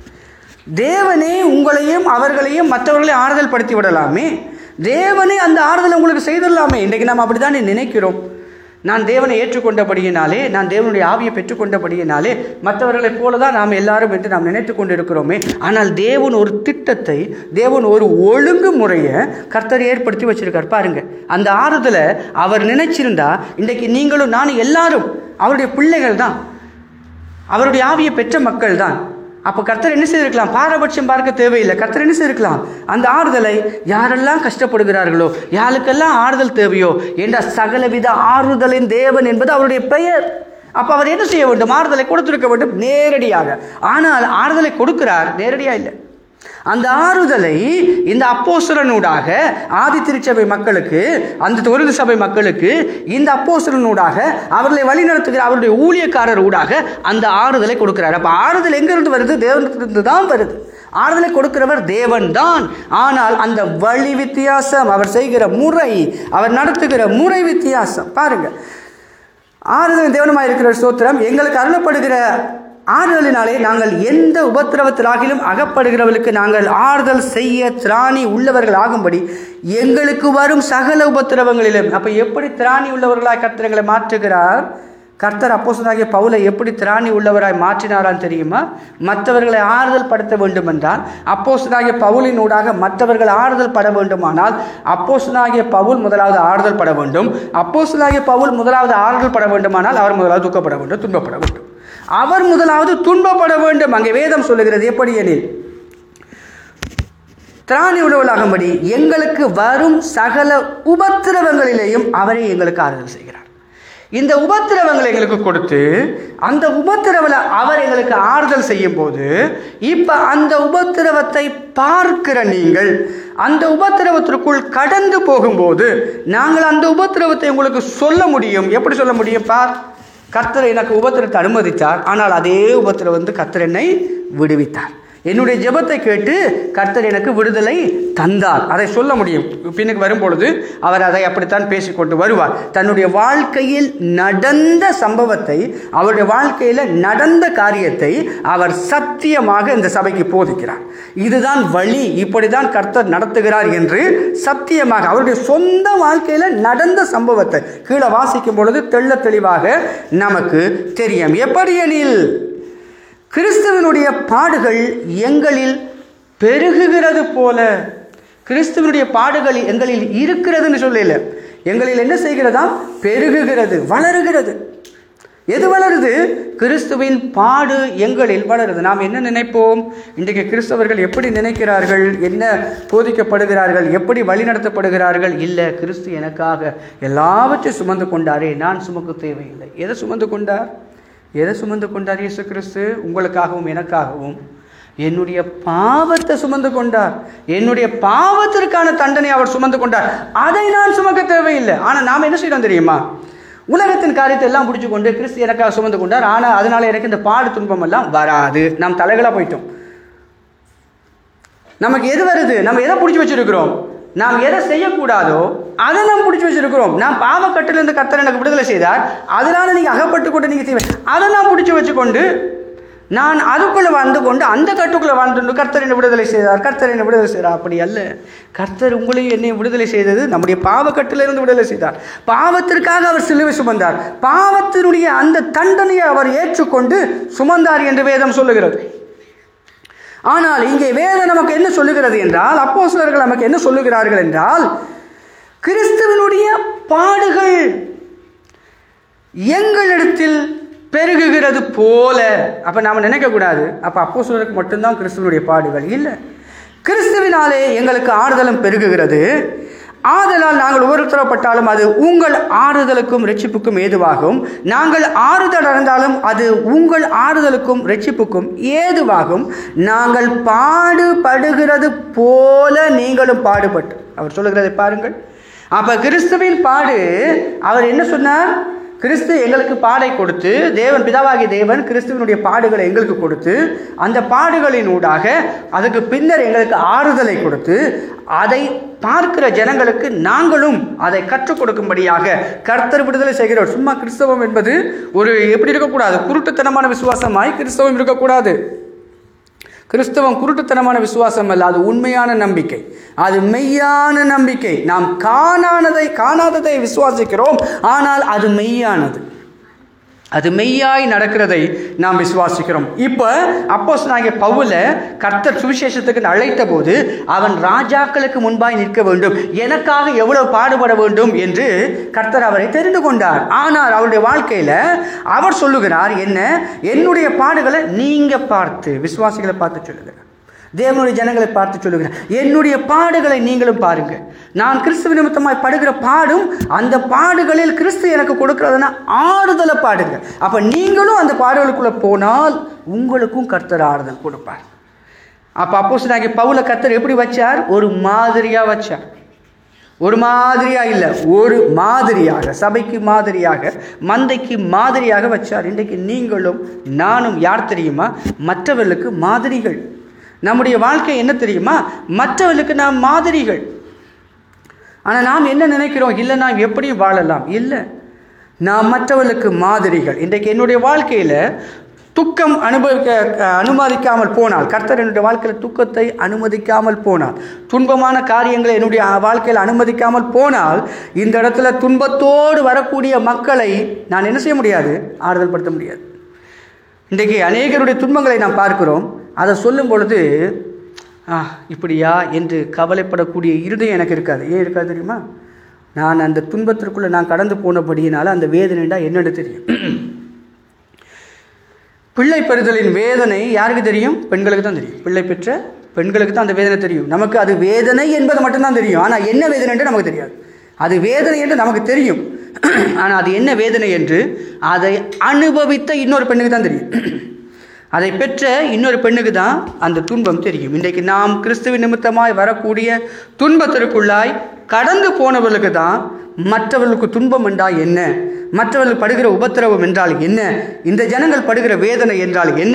தேவனே உங்களையும் அவர்களையும் மற்றவர்களையும் ஆறுதல் படுத்தி விடலாமே தேவனே அந்த ஆறுதலை உங்களுக்கு செய்திடலாமே இன்றைக்கு நாம் அப்படித்தானே நினைக்கிறோம் நான் தேவனை ஏற்றுக்கொண்டபடியினாலே நான் தேவனுடைய ஆவியை பெற்றுக்கொண்டபடியினாலே மற்றவர்களைப் போல தான் நாம் எல்லாரும் என்று நாம் நினைத்து கொண்டிருக்கிறோமே ஆனால் தேவன் ஒரு திட்டத்தை தேவன் ஒரு ஒழுங்குமுறையை கர்த்தர் ஏற்படுத்தி வச்சிருக்கார் பாருங்க அந்த ஆறுதலை அவர் நினைச்சிருந்தா இன்றைக்கு நீங்களும் நானும் எல்லாரும் அவருடைய பிள்ளைகள் தான் அவருடைய ஆவியை பெற்ற மக்கள் தான் அப்போ கர்த்தர் என்ன செய்திருக்கலாம் பாரபட்சம் பார்க்க தேவையில்லை கர்த்தர் என்ன செய்திருக்கலாம் அந்த ஆறுதலை யாரெல்லாம் கஷ்டப்படுகிறார்களோ யாருக்கெல்லாம் ஆறுதல் தேவையோ என்ற சகலவித ஆறுதலின் தேவன் என்பது அவருடைய பெயர் அப்போ அவர் என்ன செய்ய வேண்டும் ஆறுதலை கொடுத்திருக்க வேண்டும் நேரடியாக ஆனால் ஆறுதலை கொடுக்கிறார் நேரடியாக இல்லை அந்த ஆறுதலை இந்த அப்போஸ்தலனூடாக ஆதி திருச்சபை மக்களுக்கு அந்த தொழில் சபை மக்களுக்கு இந்த அப்போஸ்தலனூடாக அவர்களை வழிநடத்துகிற அவருடைய ஊழியக்காரர் ஊடாக அந்த ஆறுதலை கொடுக்கிறார் அப்ப ஆறுதல் எங்கிருந்து வருது தேவனிடத்திலிருந்து தான் வருது ஆறுதலை கொடுக்கிறவர் தேவன் தான் ஆனால் அந்த வழி வித்தியாசம் அவர் செய்கிற முறை அவர் நடத்துகிற முறை வித்தியாசம் பாருங்க ஆறுதல் தேவனமாக இருக்கிற ஸ்தோத்திரம் எங்களுக்கு அருளப்படுகிற ஆறுதலினாலே நாங்கள் எந்த உபத்திரவத்திலாகிலும் அகப்படுகிறவர்களுக்கு நாங்கள் ஆறுதல் செய்ய திராணி உள்ளவர்கள் ஆகும்படி எங்களுக்கு வரும் சகல உபத்திரவங்களிலும் அப்ப எப்படி திராணி உள்ளவர்களாய் கர்த்தர்களை மாற்றுகிறார் கர்த்தர் அப்போசனாகிய பவுலை எப்படி திராணி உள்ளவராய் மாற்றினாரான்னு தெரியுமா மற்றவர்களை ஆறுதல் படுத்த வேண்டும் என்றால் அப்போசனாகிய பவுலின் ஊடாக மற்றவர்கள் ஆறுதல் பட வேண்டுமானால் அப்போசனாகிய பவுல் முதலாவது ஆறுதல் பட வேண்டும் அப்போசனாகிய பவுல் முதலாவது ஆறுதல் பட வேண்டுமானால் அவர் முதலாவது துக்கப்பட வேண்டும் துன்பப்பட வேண்டும் அவர் முதலாவது துன்பப்பட வேண்டும் அங்கே வேதம் சொல்லுகிறது எப்படி எனில் திராணி உழவலாகும்படி எங்களுக்கு வரும் சகல உபத்திரவங்களிலேயும் அவரே எங்களுக்கு ஆறுதல் செய்கிறார் இந்த உபத்திரவங்களை எங்களுக்கு கொடுத்து அந்த உபத்திரவல அவர் எங்களுக்கு ஆறுதல் செய்யும் போது இப்ப அந்த உபத்திரவத்தை பார்க்கிற நீங்கள் அந்த உபத்திரவத்திற்குள் கடந்து போகும்போது நாங்கள் அந்த உபத்திரவத்தை உங்களுக்கு சொல்ல முடியும் எப்படி சொல்ல முடியும் பார் கர்த்தர் எனக்கு உபத்திரத்தை அனுமதித்தார் ஆனால் அதே உபத்திரம் வந்து கர்த்தர் என்னை விடுவித்தார் என்னுடைய ஜெபத்தை கேட்டு கர்த்தர் எனக்கு விடுதலை தந்தார் அதை சொல்ல முடியும் பின்னுக்கு வரும்பொழுது அவர் அதை அப்படித்தான் பேசிக்கொண்டு வருவார் தன்னுடைய வாழ்க்கையில் நடந்த சம்பவத்தை அவருடைய வாழ்க்கையில் நடந்த காரியத்தை அவர் சத்தியமாக இந்த சபைக்கு போதிக்கிறார் இதுதான் வழி இப்படிதான் கர்த்தர் நடத்துகிறார் என்று சத்தியமாக அவருடைய சொந்த வாழ்க்கையில் நடந்த சம்பவத்தை கீழே வாசிக்கும் பொழுது தெள்ள தெளிவாக நமக்கு தெரியும் எப்படி எனில் கிறிஸ்துவனுடைய பாடுகள் எங்களில் பெருகுகிறது போல கிறிஸ்துவனுடைய பாடுகள் எங்களில் இருக்கிறதுன்னு சொல்லல எங்களில் என்ன செய்கிறதா பெருகுகிறது வளருகிறது எது வளருது கிறிஸ்துவின் பாடு எங்களில் வளருது நாம் என்ன நினைப்போம் இன்றைக்கு கிறிஸ்தவர்கள் எப்படி நினைக்கிறார்கள் என்ன போதிக்கப்படுகிறார்கள் எப்படி வழிநடத்தப்படுகிறார்கள் இல்லை கிறிஸ்து எனக்காக எல்லாவற்றையும் சுமந்து கொண்டாரே நான் சுமக்க தேவையில்லை எதை சுமந்து கொண்டார் எதை சுமந்து கொண்டார் இயேசு கிறிஸ்து உங்களுக்காகவும் எனக்காகவும் என்னுடைய பாவத்தை சுமந்து கொண்டார் என்னுடைய பாவத்திற்கான தண்டனை அவர் சுமந்து கொண்டார் அதை நான் சுமக்க தேவையில்லை ஆனால் நாம் என்ன செய்யறோம் தெரியுமா உலகத்தின் காரியத்தை எல்லாம் பிடிச்சு கொண்டு கிறிஸ்து எனக்காக சுமந்து கொண்டார் ஆனால் அதனால எனக்கு இந்த பாடு துன்பம் எல்லாம் வராது நாம் தலைகளாக போயிட்டோம் நமக்கு எது வருது நம்ம எதை பிடிச்சி வச்சிருக்கிறோம் நாம் எதை செய்யக்கூடாதோ அதை நாம் பிடிச்சி வச்சிருக்கிறோம் நான் பாவக்கட்டிலிருந்து கர்த்தர் எனக்கு விடுதலை செய்தார் அதனால நீங்க அகப்பட்டு கொண்டு நீங்க செய்வேன் அதை நான் பிடிச்சி வச்சுக்கொண்டு நான் அதுக்குள்ள வாழ்ந்து கொண்டு அந்த கட்டுக்குள்ள வாழ்ந்து கர்த்தர் என்னை விடுதலை செய்தார் கர்த்தர் என்னை விடுதலை செய்தார் அப்படி அல்ல கர்த்தர் உங்களையும் என்னை விடுதலை செய்தது நம்முடைய பாவக்கட்டிலிருந்து விடுதலை செய்தார் பாவத்திற்காக அவர் சிலுவை சுமந்தார் பாவத்தினுடைய அந்த தண்டனையை அவர் ஏற்றுக்கொண்டு சுமந்தார் என்று வேதம் சொல்லுகிறது ஆனால் இங்கே வேதம் நமக்கு என்ன சொல்லுகிறது என்றால் அப்போஸ்தலர்கள் நமக்கு என்ன சொல்லுகிறார்கள் என்றால் கிறிஸ்துவனுடைய பாடுகள் எங்களிடத்தில் பெருகுகிறது போல அப்ப நாம நினைக்க கூடாது அப்ப அப்போஸ்தலருக்கு மட்டும்தான் கிறிஸ்துவனுடைய பாடுகள் இல்லை கிறிஸ்துவினாலே எங்களுக்கு ஆறுதலும் பெருகுகிறது ஆதலால் நாங்கள் ஒவ்வொருத்தரப்பட்டாலும் அது உங்கள் ஆறுதலுக்கும் ரட்சிப்புக்கும் ஏதுவாகும் நாங்கள் ஆறுதல் அடைந்தாலும் அது உங்கள் ஆறுதலுக்கும் ரட்சிப்புக்கும் ஏதுவாகும் நாங்கள் பாடுபடுகிறது போல நீங்களும் பாடுபட்டு அவர் சொல்லுகிறதை பாருங்கள் அப்ப கிறிஸ்துவின் பாடு அவர் என்ன சொன்னார் கிறிஸ்து எங்களுக்கு பாடை கொடுத்து தேவன் பிதாவாகிய தேவன் கிறிஸ்துவனுடைய பாடுகளை எங்களுக்கு கொடுத்து அந்த பாடுகளின் ஊடாக அதுக்கு பின்னர் எங்களுக்கு ஆறுதலை கொடுத்து அதை பார்க்கிற ஜனங்களுக்கு நாங்களும் அதை கற்றுக் கொடுக்கும்படியாக கர்த்தர் விடுதலை செய்கிறோம் சும்மா கிறிஸ்தவம் என்பது ஒரு எப்படி இருக்கக்கூடாது குருட்டுத்தனமான விசுவாசமாய் கிறிஸ்தவம் இருக்கக்கூடாது கிறிஸ்தவம் குருட்டுத்தனமான விசுவாசம் அல்ல அது உண்மையான நம்பிக்கை அது மெய்யான நம்பிக்கை நாம் காணானதை காணாததை விசுவாசிக்கிறோம் ஆனால் அது மெய்யானது அது மெய்யாய் நடக்கிறதை நாம் விசுவாசிக்கிறோம் இப்போ அப்போஸ் நாங்கள் பவுல கர்த்தர் சுவிசேஷத்துக்கு அழைத்த போது அவன் ராஜாக்களுக்கு முன்பாய் நிற்க வேண்டும் எனக்காக எவ்வளவு பாடுபட வேண்டும் என்று கர்த்தர் அவரை தெரிந்து கொண்டார் ஆனால் அவருடைய வாழ்க்கையில அவர் சொல்லுகிறார் என்ன என்னுடைய பாடுகளை நீங்க பார்த்து விசுவாசிகளை பார்த்து சொல்லுகிறார் தேவனுடைய ஜனங்களை பார்த்து சொல்லுகிறேன் என்னுடைய பாடுகளை நீங்களும் பாருங்க நான் கிறிஸ்துவ நிமித்தமாய் படுகிற பாடும் அந்த பாடுகளில் கிறிஸ்து எனக்கு கொடுக்கிறதுனா ஆறுதலை பாடுங்க அப்ப நீங்களும் அந்த பாடுகளுக்குள்ள போனால் உங்களுக்கும் கர்த்தர் ஆறுதல் கொடுப்பார் அப்ப அப்போ நாங்கள் பவுல கர்த்தர் எப்படி வச்சார் ஒரு மாதிரியா வச்சார் ஒரு மாதிரியா இல்லை ஒரு மாதிரியாக சபைக்கு மாதிரியாக மந்தைக்கு மாதிரியாக வச்சார் இன்றைக்கு நீங்களும் நானும் யார் தெரியுமா மற்றவர்களுக்கு மாதிரிகள் நம்முடைய வாழ்க்கை என்ன தெரியுமா மற்றவர்களுக்கு நாம் மாதிரிகள் ஆனால் நாம் என்ன நினைக்கிறோம் இல்லை நாம் எப்படியும் வாழலாம் இல்லை நாம் மற்றவர்களுக்கு மாதிரிகள் இன்றைக்கு என்னுடைய வாழ்க்கையில் துக்கம் அனுபவிக்க அனுமதிக்காமல் போனால் கர்த்தர் என்னுடைய வாழ்க்கையில் துக்கத்தை அனுமதிக்காமல் போனால் துன்பமான காரியங்களை என்னுடைய வாழ்க்கையில் அனுமதிக்காமல் போனால் இந்த இடத்துல துன்பத்தோடு வரக்கூடிய மக்களை நான் என்ன செய்ய முடியாது ஆறுதல் படுத்த முடியாது இன்றைக்கு அநேகருடைய துன்பங்களை நாம் பார்க்கிறோம் அதை சொல்லும் பொழுது ஆ இப்படியா என்று கவலைப்படக்கூடிய இருதயம் எனக்கு இருக்காது ஏன் இருக்காது தெரியுமா நான் அந்த துன்பத்திற்குள்ளே நான் கடந்து போனபடியினால அந்த வேதனைண்டா என்னென்னு தெரியும் பிள்ளை பெறுதலின் வேதனை யாருக்கு தெரியும் பெண்களுக்கு தான் தெரியும் பிள்ளை பெற்ற பெண்களுக்கு தான் அந்த வேதனை தெரியும் நமக்கு அது வேதனை என்பது மட்டும்தான் தெரியும் ஆனால் என்ன வேதனை என்று நமக்கு தெரியாது அது வேதனை என்று நமக்கு தெரியும் ஆனால் அது என்ன வேதனை என்று அதை அனுபவித்த இன்னொரு பெண்ணுக்கு தான் தெரியும் அதை பெற்ற இன்னொரு பெண்ணுக்கு தான் அந்த துன்பம் தெரியும் இன்றைக்கு நாம் கிறிஸ்துவ நிமித்தமாய் வரக்கூடிய துன்பத்திற்குள்ளாய் கடந்து போனவர்களுக்கு தான் மற்றவர்களுக்கு துன்பம் என்றால் என்ன மற்றவர்கள் படுகிற உபத்திரவம் என்றால் என்ன இந்த ஜனங்கள் படுகிற வேதனை என்றால் என்ன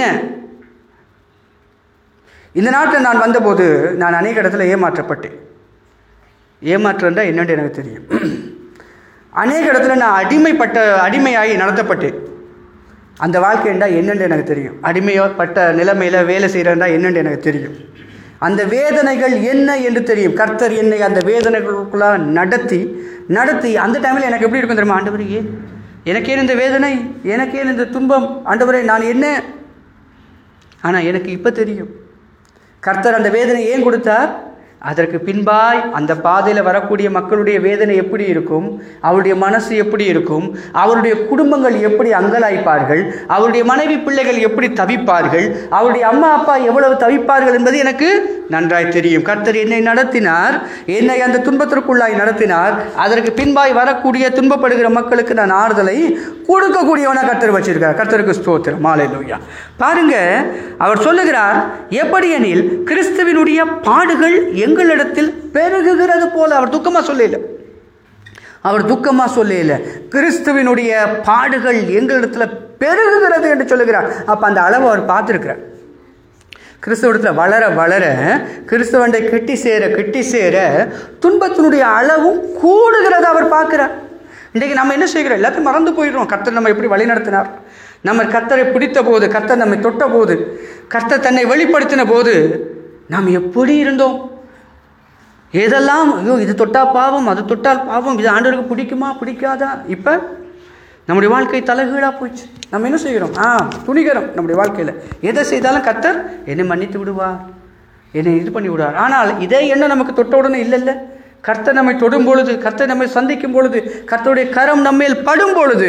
இந்த நாட்டில் நான் வந்தபோது நான் அநேக இடத்துல ஏமாற்றப்பட்டேன் ஏமாற்றம்டா என்னன்னு எனக்கு தெரியும் அநேக இடத்துல நான் அடிமைப்பட்ட அடிமையாகி நடத்தப்பட்டேன் அந்த வாழ்க்கைண்டா என்னென்று எனக்கு தெரியும் அடிமைப்பட்ட நிலைமையில் வேலை செய்கிறேன்டா என்னென்று எனக்கு தெரியும் அந்த வேதனைகள் என்ன என்று தெரியும் கர்த்தர் என்னை அந்த வேதனைகளுக்குள்ளாக நடத்தி நடத்தி அந்த டைமில் எனக்கு எப்படி இருக்கும் தெரியுமா ஆண்டவரே ஏன் எனக்கேன் இந்த வேதனை எனக்கேன் இந்த துன்பம் ஆண்டவரே நான் என்ன ஆனால் எனக்கு இப்போ தெரியும் கர்த்தர் அந்த வேதனை ஏன் கொடுத்தார் அதற்கு பின்பாய் அந்த பாதையில் வரக்கூடிய மக்களுடைய வேதனை எப்படி இருக்கும் அவருடைய மனசு எப்படி இருக்கும் அவருடைய குடும்பங்கள் எப்படி அங்கலாய்ப்பார்கள் அவருடைய மனைவி பிள்ளைகள் எப்படி தவிப்பார்கள் அவருடைய அம்மா அப்பா எவ்வளவு தவிப்பார்கள் என்பது எனக்கு நன்றாய் தெரியும் கர்த்தர் என்னை நடத்தினார் என்னை அந்த துன்பத்திற்குள்ளாய் நடத்தினார் அதற்கு பின்பாய் வரக்கூடிய துன்பப்படுகிற மக்களுக்கு நான் ஆறுதலை கொடுக்கக்கூடியவனா கர்த்தர் வச்சிருக்கார் கர்த்தருக்கு ஸ்தோத்திரம் மாலை லோய்யா பாருங்க அவர் சொல்லுகிறார் எப்படி எனில் கிறிஸ்துவினுடைய பாடுகள் எங்களிடத்தில் பெருகுகிறது போல அவர் துக்கமா சொல்லல அவர் துக்கமா சொல்லல கிறிஸ்துவினுடைய பாடுகள் எங்களிடத்துல பெருகுகிறது என்று சொல்லுகிறார் அப்ப அந்த அளவு அவர் பார்த்திருக்கிறார் கிறிஸ்தவத்தில் வளர வளர கிறிஸ்தவண்டை கிட்டி சேர கிட்டி சேர துன்பத்தினுடைய அளவும் கூடுகிறத அவர் பார்க்கிறார் இன்றைக்கு நம்ம என்ன செய்கிறோம் எல்லாத்தையும் மறந்து போயிடுறோம் கர்த்தர் நம்ம எப்படி வழி நடத்தினார் நம்ம கர்த்தரை பிடித்த போது கர்த்தர் நம்மை தொட்ட போது கர்த்தர் தன்னை வெளிப்படுத்தின போது நாம் எப்படி இருந்தோம் எதெல்லாம் ஐயோ இது தொட்டா பாவம் அது தொட்டால் பாவம் இது ஆண்டவருக்கு பிடிக்குமா பிடிக்காதா இப்போ நம்முடைய வாழ்க்கை தலைகீழாக போச்சு நம்ம என்ன செய்கிறோம் ஆ துணிகரம் நம்முடைய வாழ்க்கையில் எதை செய்தாலும் கர்த்தர் என்னை மன்னித்து விடுவார் என்னை இது பண்ணி விடுவார் ஆனால் இதே எண்ணம் நமக்கு தொட்ட உடனே இல்லைல்ல கர்த்தர் நம்மை தொடும் பொழுது கர்த்தர் நம்மை சந்திக்கும் பொழுது கர்த்தருடைய கரம் நம்மேல் படும் பொழுது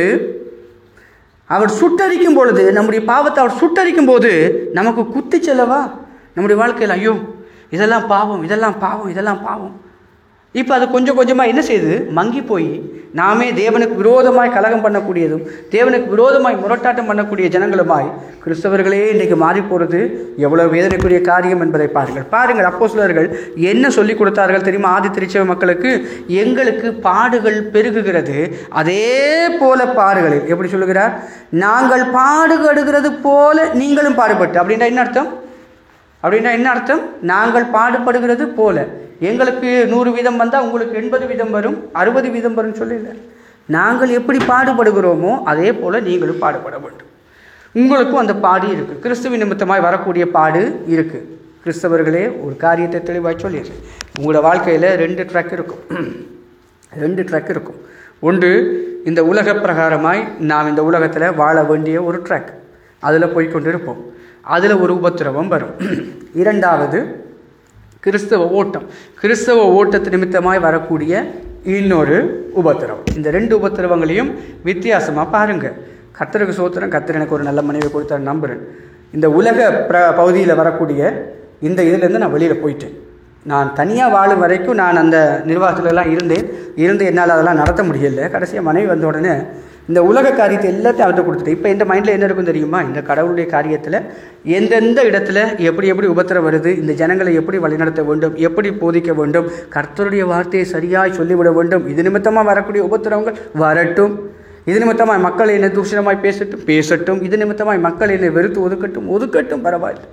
அவர் சுட்டரிக்கும் பொழுது நம்முடைய பாவத்தை அவர் சுட்டரிக்கும் போது நமக்கு குத்தி செல்லவா நம்முடைய வாழ்க்கையில் ஐயோ இதெல்லாம் பாவம் இதெல்லாம் பாவம் இதெல்லாம் பாவம் இப்போ அது கொஞ்சம் கொஞ்சமாக என்ன செய்யுது மங்கி போய் நாமே தேவனுக்கு விரோதமாய் கலகம் பண்ணக்கூடியதும் தேவனுக்கு விரோதமாய் முரட்டாட்டம் பண்ணக்கூடிய ஜனங்களுமாய் கிறிஸ்தவர்களே இன்றைக்கு மாறி போகிறது எவ்வளவு வேதனைக்குரிய காரியம் என்பதை பாருங்கள் பாருங்கள் அப்போ என்ன சொல்லி கொடுத்தார்கள் தெரியுமா ஆதி திருச்சபை மக்களுக்கு எங்களுக்கு பாடுகள் பெருகுகிறது அதே போல பாடுகளில் எப்படி சொல்லுகிறார் நாங்கள் பாடுபடுகிறது போல நீங்களும் பாடுபட்டு அப்படின்னா என்ன அர்த்தம் அப்படின்னா என்ன அர்த்தம் நாங்கள் பாடுபடுகிறது போல எங்களுக்கு நூறு வீதம் வந்தால் உங்களுக்கு எண்பது வீதம் வரும் அறுபது வீதம் வரும் சொல்லல நாங்கள் எப்படி பாடுபடுகிறோமோ அதே போல நீங்களும் பாடுபட வேண்டும் உங்களுக்கும் அந்த பாடு இருக்குது கிறிஸ்துவ நிமித்தமாய் வரக்கூடிய பாடு இருக்குது கிறிஸ்தவர்களே ஒரு காரியத்தை தெளிவாக சொல்லிடுறேன் உங்களோட வாழ்க்கையில் ரெண்டு ட்ரக் இருக்கும் ரெண்டு ட்ரக் இருக்கும் ஒன்று இந்த உலக பிரகாரமாய் நாம் இந்த உலகத்தில் வாழ வேண்டிய ஒரு ட்ரக் அதில் போய் கொண்டு இருப்போம் அதில் ஒரு உபத்திரவம் வரும் இரண்டாவது கிறிஸ்தவ ஓட்டம் கிறிஸ்தவ ஓட்டத்து நிமித்தமாய் வரக்கூடிய இன்னொரு உபத்திரவம் இந்த ரெண்டு உபத்திரவங்களையும் வித்தியாசமாக பாருங்க கத்தருக்கு சோத்திரம் கத்தர் எனக்கு ஒரு நல்ல மனைவி கொடுத்தாரு நம்புகிறேன் இந்த உலக பிர பகுதியில் வரக்கூடிய இந்த இதுலேருந்து நான் வெளியில் போயிட்டேன் நான் தனியாக வாழும் வரைக்கும் நான் அந்த நிர்வாகத்துலலாம் இருந்தேன் இருந்து என்னால் அதெல்லாம் நடத்த முடியல கடைசியாக மனைவி வந்த உடனே இந்த உலக காரியத்தை எல்லாத்தையும் அவர்கிட்ட கொடுத்துட்டேன் இப்போ இந்த மைண்டில் என்ன இருக்கும் தெரியுமா இந்த கடவுளுடைய காரியத்தில் எந்தெந்த இடத்துல எப்படி எப்படி உபத்திரம் வருது இந்த ஜனங்களை எப்படி வழிநடத்த வேண்டும் எப்படி போதிக்க வேண்டும் கர்த்தருடைய வார்த்தையை சரியாய் சொல்லிவிட வேண்டும் இது நிமித்தமாக வரக்கூடிய உபத்திரவங்கள் வரட்டும் இது நிமித்தமாய் மக்கள் என்னை தூஷணமாய் பேசட்டும் பேசட்டும் இது நிமித்தமாய் மக்கள் என்னை வெறுத்து ஒதுக்கட்டும் ஒதுக்கட்டும் பரவாயில்லை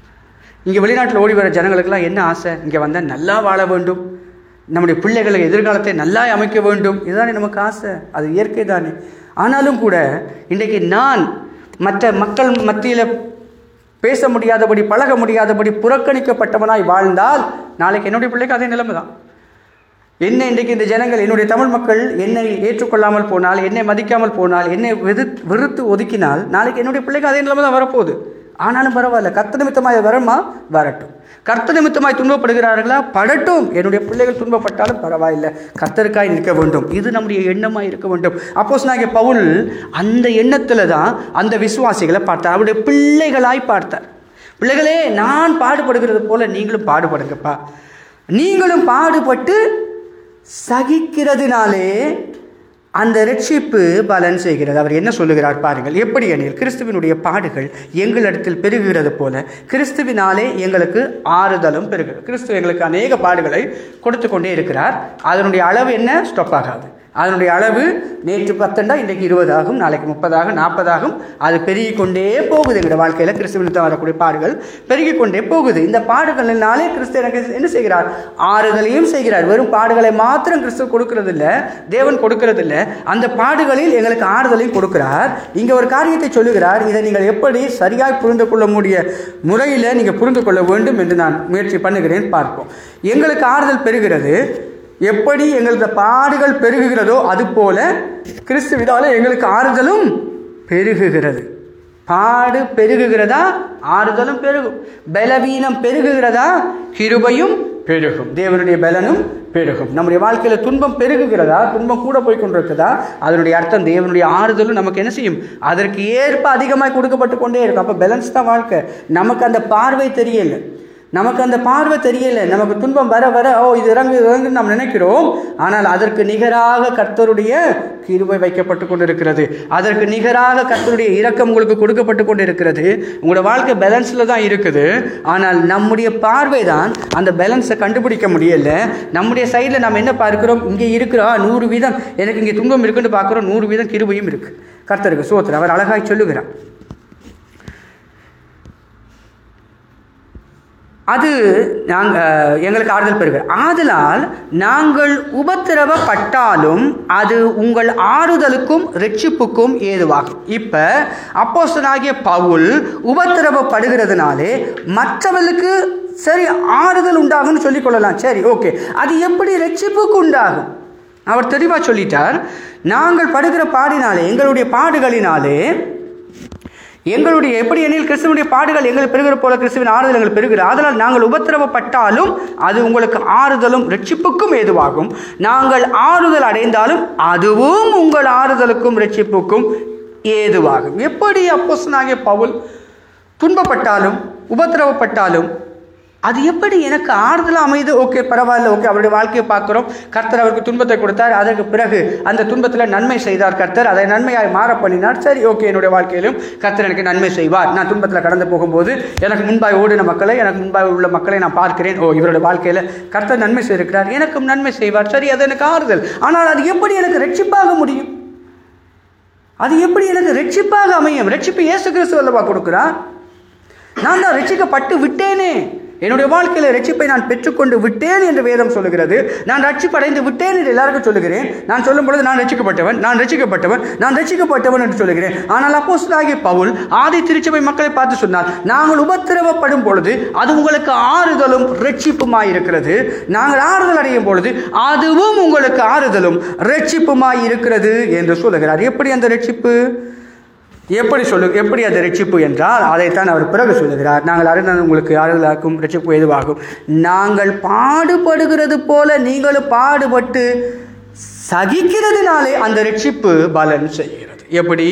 இங்கே வெளிநாட்டில் ஓடி வர ஜனங்களுக்கெல்லாம் என்ன ஆசை இங்கே வந்தால் நல்லா வாழ வேண்டும் நம்முடைய பிள்ளைகளை எதிர்காலத்தை நல்லா அமைக்க வேண்டும் இதுதானே நமக்கு ஆசை அது இயற்கை தானே ஆனாலும் கூட இன்றைக்கு நான் மற்ற மக்கள் மத்தியில் பேச முடியாதபடி பழக முடியாதபடி புறக்கணிக்கப்பட்டவனாய் வாழ்ந்தால் நாளைக்கு என்னுடைய பிள்ளைக்கு அதே நிலைமை தான் என்ன இன்றைக்கு இந்த ஜனங்கள் என்னுடைய தமிழ் மக்கள் என்னை ஏற்றுக்கொள்ளாமல் போனால் என்னை மதிக்காமல் போனால் என்னை வெறு வெறுத்து ஒதுக்கினால் நாளைக்கு என்னுடைய பிள்ளைக்கு அதே நிலைமை தான் வரப்போகுது ஆனாலும் பரவாயில்ல கர்த்த நிமித்தமாய் வருமா வரட்டும் கர்த்த நிமித்தமாய் துன்பப்படுகிறார்களா படட்டும் என்னுடைய பிள்ளைகள் துன்பப்பட்டாலும் பரவாயில்லை கர்த்தருக்காய் நிற்க வேண்டும் இது நம்முடைய எண்ணமாய் இருக்க வேண்டும் அப்போஸ் நாங்கள் பவுல் அந்த எண்ணத்தில் தான் அந்த விசுவாசிகளை பார்த்தார் அவருடைய பிள்ளைகளாய் பார்த்தார் பிள்ளைகளே நான் பாடுபடுகிறது போல நீங்களும் பாடுபடுங்கப்பா நீங்களும் பாடுபட்டு சகிக்கிறதுனாலே அந்த ரட்சிப்பு பலன் செய்கிறது அவர் என்ன சொல்லுகிறார் பாருங்கள் எப்படி எனில் கிறிஸ்துவினுடைய பாடுகள் எங்களிடத்தில் பெருகுகிறது போல கிறிஸ்துவினாலே எங்களுக்கு ஆறுதலும் பெருகிறது கிறிஸ்துவ எங்களுக்கு அநேக பாடுகளை கொடுத்து கொண்டே இருக்கிறார் அதனுடைய அளவு என்ன ஸ்டாப் ஆகாது அதனுடைய அளவு நேற்று பத்தண்டா இன்றைக்கு இருபதாகும் நாளைக்கு முப்பதாகும் நாற்பதாகும் அது பெருகி கொண்டே போகுது எங்களுடைய வாழ்க்கையில் கிறிஸ்துவனுக்கு வரக்கூடிய பாடுகள் பெருகி கொண்டே போகுது இந்த பாடுகளினாலே கிறிஸ்து எனக்கு என்ன செய்கிறார் ஆறுதலையும் செய்கிறார் வெறும் பாடுகளை மாத்திரம் கிறிஸ்து கொடுக்கறதில்ல தேவன் கொடுக்கறதில்ல அந்த பாடுகளில் எங்களுக்கு ஆறுதலையும் கொடுக்கிறார் இங்கே ஒரு காரியத்தை சொல்லுகிறார் இதை நீங்கள் எப்படி சரியாய் புரிந்து கொள்ள முடிய முறையில் நீங்கள் புரிந்து கொள்ள வேண்டும் என்று நான் முயற்சி பண்ணுகிறேன் பார்ப்போம் எங்களுக்கு ஆறுதல் பெறுகிறது எப்படி எங்களது பாடுகள் பெருகுகிறதோ அதுபோல கிறிஸ்துவிதால எங்களுக்கு ஆறுதலும் பெருகுகிறது பாடு பெருகுகிறதா ஆறுதலும் பெருகும் பலவீனம் பெருகுகிறதா கிருபையும் பெருகும் தேவனுடைய பலனும் பெருகும் நம்முடைய வாழ்க்கையில் துன்பம் பெருகுகிறதா துன்பம் கூட போய் கொண்டிருக்குதா அதனுடைய அர்த்தம் தேவனுடைய ஆறுதலும் நமக்கு என்ன செய்யும் அதற்கு ஏற்ப அதிகமாக கொடுக்கப்பட்டு கொண்டே இருக்கும் அப்போ பேலன்ஸ் தான் வாழ்க்கை நமக்கு அந்த பார்வை தெரியல நமக்கு அந்த பார்வை தெரியல நமக்கு துன்பம் வர வர ஓ இது இறங்கு இறங்குன்னு நாம் நினைக்கிறோம் ஆனால் அதற்கு நிகராக கர்த்தருடைய கிருபை வைக்கப்பட்டு கொண்டிருக்கிறது அதற்கு நிகராக கர்த்தருடைய இரக்கம் உங்களுக்கு கொடுக்கப்பட்டு கொண்டு இருக்கிறது உங்களோட வாழ்க்கை பேலன்ஸில் தான் இருக்குது ஆனால் நம்முடைய பார்வை தான் அந்த பேலன்ஸை கண்டுபிடிக்க முடியல நம்முடைய சைடில் நம்ம என்ன பார்க்கிறோம் இங்கே இருக்கிறோம் ஆ, நூறு வீதம் எனக்கு இங்கே துன்பம் இருக்குன்னு பார்க்குறோம் நூறு வீதம் கிருபையும் இருக்கு கர்த்தருக்கு சோத்திரம் அவர் அழகாய் சொல்லுகிறார் அது நாங்கள் எங்களுக்கு ஆறுதல் பெறுக ஆதலால் நாங்கள் உபத்திரவப்பட்டாலும் அது உங்கள் ஆறுதலுக்கும் ரட்சிப்புக்கும் ஏதுவாகும் இப்போ அப்போஸ்தலனாகிய பவுல் உபத்திரவப்படுகிறதுனாலே மற்றவர்களுக்கு சரி ஆறுதல் உண்டாகும்னு சொல்லிக் கொள்ளலாம் சரி ஓகே அது எப்படி ரட்சிப்புக்கு உண்டாகும் அவர் தெளிவாக சொல்லிட்டார் நாங்கள் படுகிற பாடினாலே எங்களுடைய பாடுகளினாலே எங்களுடைய எப்படி எனில் கிறிஸ்துவனுடைய பாடுகள் எங்களுக்கு பெருகிற போல கிறிஸ்துவின் ஆறுதல் எங்களுக்கு பெருகிற அதனால் நாங்கள் உபத்திரவப்பட்டாலும் அது உங்களுக்கு ஆறுதலும் ரட்சிப்புக்கும் ஏதுவாகும் நாங்கள் ஆறுதல் அடைந்தாலும் அதுவும் உங்கள் ஆறுதலுக்கும் ரட்சிப்புக்கும் ஏதுவாகும் எப்படி அப்போஸ்தலனாகிய பவுல் துன்பப்பட்டாலும் உபத்திரவப்பட்டாலும் அது எப்படி எனக்கு ஆறுதலாக அமைது ஓகே பரவாயில்ல ஓகே அவருடைய வாழ்க்கையை பார்க்குறோம் கர்த்தர் அவருக்கு துன்பத்தை கொடுத்தார் அதற்கு பிறகு அந்த துன்பத்தில் நன்மை செய்தார் கர்த்தர் அதை நன்மையாய் மாற பண்ணினார் சரி ஓகே என்னுடைய வாழ்க்கையிலும் கர்த்தர் எனக்கு நன்மை செய்வார் நான் துன்பத்தில் கடந்து போகும்போது எனக்கு முன்பாய் ஓடின மக்களை எனக்கு முன்பாய் உள்ள மக்களை நான் பார்க்கிறேன் ஓ இவருடைய வாழ்க்கையில் கர்த்தர் நன்மை செய்திருக்கிறார் எனக்கும் நன்மை செய்வார் சரி அது எனக்கு ஆறுதல் ஆனால் அது எப்படி எனக்கு ரட்சிப்பாக முடியும் அது எப்படி எனக்கு ரட்சிப்பாக அமையும் ரட்சிப்பு இயேசு கிறிஸ்து அல்லவா கொடுக்கிறார் நான் தான் ரட்சிக்கப்பட்டு விட்டேனே என்னுடைய வாழ்க்கையில் ரட்சிப்பை நான் பெற்றுக்கொண்டு விட்டேன் என்று வேதம் சொல்லுகிறது நான் ரட்சிப்படைந்து விட்டேன் என்று எல்லாருக்கும் சொல்லுகிறேன் நான் சொல்லும் பொழுது நான் ரட்சிக்கப்பட்டவன் நான் ரட்சிக்கப்பட்டவன் நான் ரட்சிக்கப்பட்டவன் என்று சொல்லுகிறேன் ஆனால் அப்போஸ்தலனாகிய பவுல் ஆதி திருச்சபை மக்களை பார்த்து சொன்னார் நாங்கள் உபத்திரவப்படும் பொழுது அது உங்களுக்கு ஆறுதலும் ரட்சிப்புமாய் இருக்கிறது நாங்கள் ஆறுதல் அடையும் பொழுது அதுவும் உங்களுக்கு ஆறுதலும் ரட்சிப்புமாய் இருக்கிறது என்று சொல்லுகிறார் எப்படி அந்த ரட்சிப்பு எப்படி சொல்லு எப்படி அது ரட்சிப்பு என்றால் அதைத்தான் அவர் பிறகு சொல்லுகிறார் நாங்கள் அறிந்தது உங்களுக்கு ஆறுதலாக்கும் ரட்சிப்பு எதுவாகும் நாங்கள் பாடுபடுகிறது போல நீங்களும் பாடுபட்டு சகிக்கிறதுனாலே அந்த ரட்சிப்பு பலன் செய்கிறது எப்படி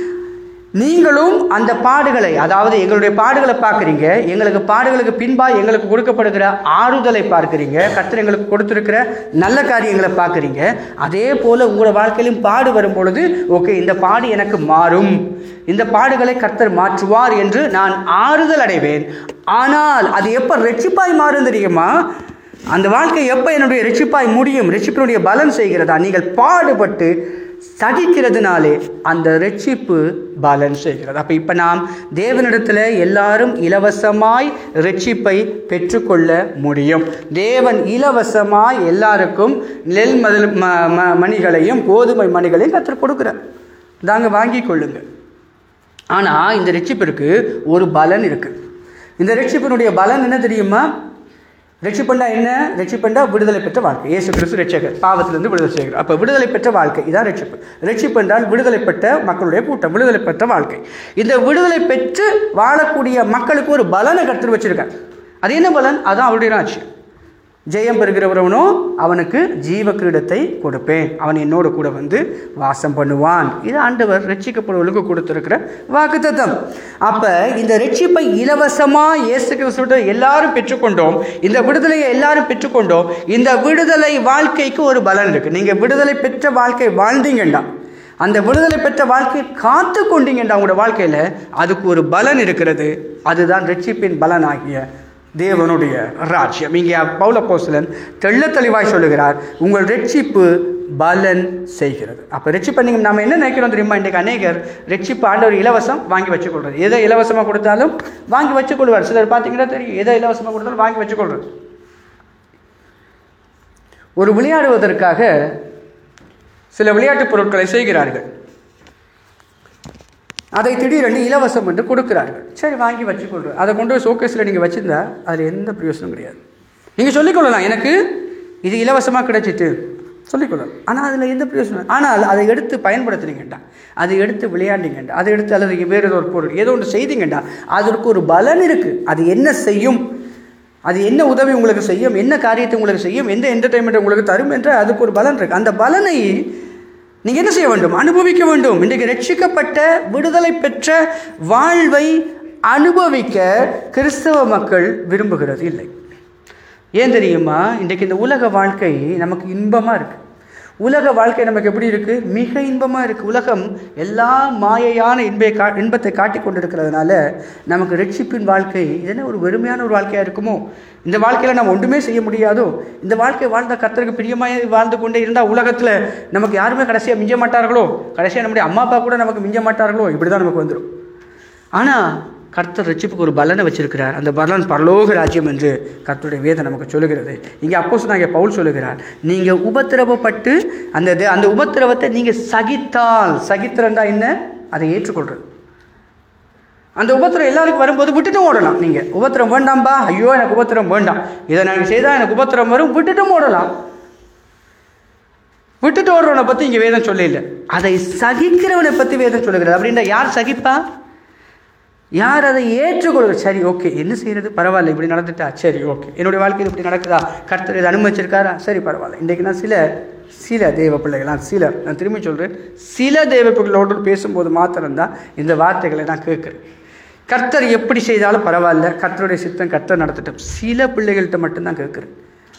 நீங்களும் அந்த பாடுகளை அதாவது எங்களுடைய பாடுகளை பார்க்குறீங்க எங்களுக்கு பாடுகளுக்கு பின்பாக எங்களுக்கு கொடுக்கப்படுகிற ஆறுதலை பார்க்குறீங்க கர்த்தர் எங்களுக்கு கொடுத்துருக்கிற நல்ல காரியங்களை பார்க்குறீங்க அதே போல் உங்களோட வாழ்க்கையிலும் பாடு வரும் பொழுது ஓகே இந்த பாடு எனக்கு மாறும் இந்த பாடுகளை கர்த்தர் மாற்றுவார் என்று நான் ஆறுதல் அடைவேன் ஆனால் அது எப்போ ரெட்சிப்பாய் மாறும் தெரியுமா அந்த வாழ்க்கை எப்போ என்னுடைய ரெட்சிப்பாய் முடியும் ரெட்சிப்பினுடைய பலன் செய்கிறதா நீங்கள் பாடுபட்டு சகிக்கிறதுனாலே அந்த ரட்சிப்பு பலன் செய்கிறது அப்போ இப்போ நாம் தேவனிடத்தில் எல்லாரும் இலவசமாய் ரட்சிப்பை பெற்றுக்கொள்ள முடியும் தேவன் இலவசமாய் எல்லாருக்கும் நெல் மதில் ம ம மணிகளையும் கோதுமை மணிகளையும் கற்றுக் கொடுக்குறார் தாங்க வாங்கி கொள்ளுங்க ஆனால் இந்த ரட்சிப்பிற்கு ஒரு பலன் இருக்குது இந்த ரட்சிப்பினுடைய பலன் என்ன தெரியுமா ரட்சிப்பண்டா என்ன ரட்சிப்பண்டா விடுதலை பெற்ற வாழ்க்கை இயேசு கிறிஸ்து ரட்சகர் பாவத்திலிருந்து விடுதலை செய்கிறார் அப்போ விடுதலை பெற்ற வாழ்க்கை இதான் ரட்சிப்பு ரட்சிப்பு என்றால் விடுதலை பெற்ற மக்களுடைய கூட்டம் விடுதலை பெற்ற வாழ்க்கை இந்த விடுதலை பெற்று வாழக்கூடிய மக்களுக்கு ஒரு பலனை கற்று வச்சிருக்கார் அது என்ன பலன் அதான் அவருடைய ராட்சியம் ஜெயம் பெறுகிறவனோ அவனுக்கு ஜீவ கிரீடத்தை கொடுப்பேன் அவன் என்னோட கூட வந்து வாசம் பண்ணுவான் இது ஆண்டவர் ரட்சிக்கப்படுவர்களுக்கு கொடுத்திருக்கிற வாக்குத்தத்தம் அப்ப இந்த ரட்சிப்பை இலவசமா இயேசு கிறிஸ்துவிட்ட எல்லாரும் பெற்றுக்கொண்டோம் இந்த விடுதலையை எல்லாரும் பெற்றுக்கொண்டோம் இந்த விடுதலை வாழ்க்கைக்கு ஒரு பலன் இருக்கு நீங்க விடுதலை பெற்ற வாழ்க்கை வாழ்ந்தீங்கண்டா அந்த விடுதலை பெற்ற வாழ்க்கையை காத்து கொண்டீங்கண்டா உங்களோட வாழ்க்கையில அதுக்கு ஒரு பலன் இருக்கிறது அதுதான் ரட்சிப்பின் பலனாகிய தேவனுடைய ராஜ்யம் இங்கே பௌல போஸ்தலன் தெள்ள தெளிவாய் சொல்லுகிறார் உங்கள் ரட்சிப்பு பலன் செய்கிறது அப்போ ரட்சிப்பை நீங்கள் நம்ம என்ன நினைக்கிறோம் தெரியுமா இன்றைக்கு அநேகர் ரட்சிப்பு ஆண்டவர் இலவசம் வாங்கி வச்சுக்கொள்றது எதை இலவசமாக கொடுத்தாலும் வாங்கி வச்சுக்கொள்வார் சிலர் பார்த்தீங்கன்னா தெரியும் எதை இலவசமாக கொடுத்தாலும் வாங்கி வச்சுக்கொள்றது ஒரு விளையாடுவதற்காக சில விளையாட்டுப் பொருட்களை செய்கிறார்கள் அதை திடீரென்று இலவசம் என்று கொடுக்கிறார்கள் சரி வாங்கி வச்சுக்கொள்கிறோம் அதை கொண்டு போய் ஷோகேஸில் நீங்கள் வச்சுருந்தா அதில் எந்த பிரயோசனம் கிடையாது நீங்கள் சொல்லிக்கொள்ளலாம் எனக்கு இது இலவசமாக கிடைச்சிட்டு சொல்லிக்கொள்ளலாம் ஆனால் அதில் எந்த பிரயோசனம் ஆனால் அதை எடுத்து பயன்படுத்துனீங்கண்டா அதை எடுத்து விளையாண்டிங்கண்டா அதை எடுத்து அல்லது வேறு ஏதோ ஒரு பொருள் ஏதோ ஒன்று செய்தீங்கண்டா அதற்கு ஒரு பலன் இருக்குது அது என்ன செய்யும் அது என்ன உதவி உங்களுக்கு செய்யும் என்ன காரியத்தை உங்களுக்கு செய்யும் எந்த என்டர்டைன்மெண்ட் உங்களுக்கு தரும் என்ற அதுக்கு ஒரு பலன் இருக்குது அந்த பலனை நீங்கள் என்ன செய்ய வேண்டும் அனுபவிக்க வேண்டும் இன்றைக்கு ரட்சிக்கப்பட்ட விடுதலை பெற்ற வாழ்வை அனுபவிக்க கிறிஸ்தவ மக்கள் விரும்புகிறது இல்லை ஏன் தெரியுமா இன்றைக்கு இந்த உலக வாழ்க்கை நமக்கு இன்பமாக இருக்குது உலக வாழ்க்கை நமக்கு எப்படி இருக்குது மிக இன்பமாக இருக்குது உலகம் எல்லா மாயையான இன்பை கா இன்பத்தை காட்டி கொண்டிருக்கிறதுனால நமக்கு ரட்சிப்பின் வாழ்க்கை இதென்ன ஒரு வெறுமையான ஒரு வாழ்க்கையாக இருக்குமோ இந்த வாழ்க்கையில் நம்ம ஒன்றுமே செய்ய முடியாதோ இந்த வாழ்க்கை வாழ்ந்த கர்த்தருக்கு பிரியமாக வாழ்ந்து கொண்டே இருந்தால் உலகத்தில் நமக்கு யாருமே கடைசியாக மிஞ்ச மாட்டார்களோ கடைசியாக நம்முடைய அம்மா அப்பா கூட நமக்கு மிஞ்ச மாட்டார்களோ இப்படி தான் நமக்கு வந்துடும் ஆனால் கர்த்தர் ரட்சிப்புக்கு ஒரு பலனை வச்சிருக்கிறார் அந்த பலன் பரலோக ராஜ்யம் என்று கர்த்தருடைய வேதம் நமக்கு சொல்லுகிறது இங்கே அப்போ சொன்னாங்க பவுல் சொல்லுகிறார் நீங்கள் உபத்திரவப்பட்டு அந்த தே- அந்த உபத்திரவத்தை நீங்கள் சகித்தால் சகித்திரண்டா என்ன அதை ஏற்றுக்கொள்றது அந்த உபத்திரம் எல்லாருக்கும் வரும்போது விட்டுட்டும் ஓடலாம் நீங்கள் உபத்திரம் வேண்டாம்பா ஐயோ எனக்கு உபத்திரம் வேண்டாம் இதை நான் செய்தால் எனக்கு உபத்திரம் வரும் விட்டுட்டும் ஓடலாம் விட்டுட்டு ஓடுறவனை பற்றி இங்கே வேதம் சொல்லல அதை சகிக்கிறவனை பற்றி வேதம் சொல்லுகிறது அப்படின்னா யார் சகிப்பா யார் அதை ஏற்றுக்கொள்கிற சரி ஓகே என்ன செய்யறது பரவாயில்ல இப்படி நடந்துட்டா சரி ஓகே என்னுடைய வாழ்க்கையில் இப்படி நடக்குதா கர்த்தர் இதை அனுமதிச்சிருக்காரா சரி பரவாயில்ல இன்றைக்கு நான் சில சில தேவ பிள்ளைகள் சிலர் நான் திரும்பி சொல்கிறேன் சில தேவ பிள்ளைகளோடு பேசும்போது மாத்திரம்தான் இந்த வார்த்தைகளை நான் கேட்குறேன் கர்த்தர் எப்படி செய்தாலும் பரவாயில்ல கர்த்தருடைய சித்தம் கர்த்தர் நடத்தட்டும் சில பிள்ளைகள்கிட்ட மட்டும்தான் கேட்குறேன்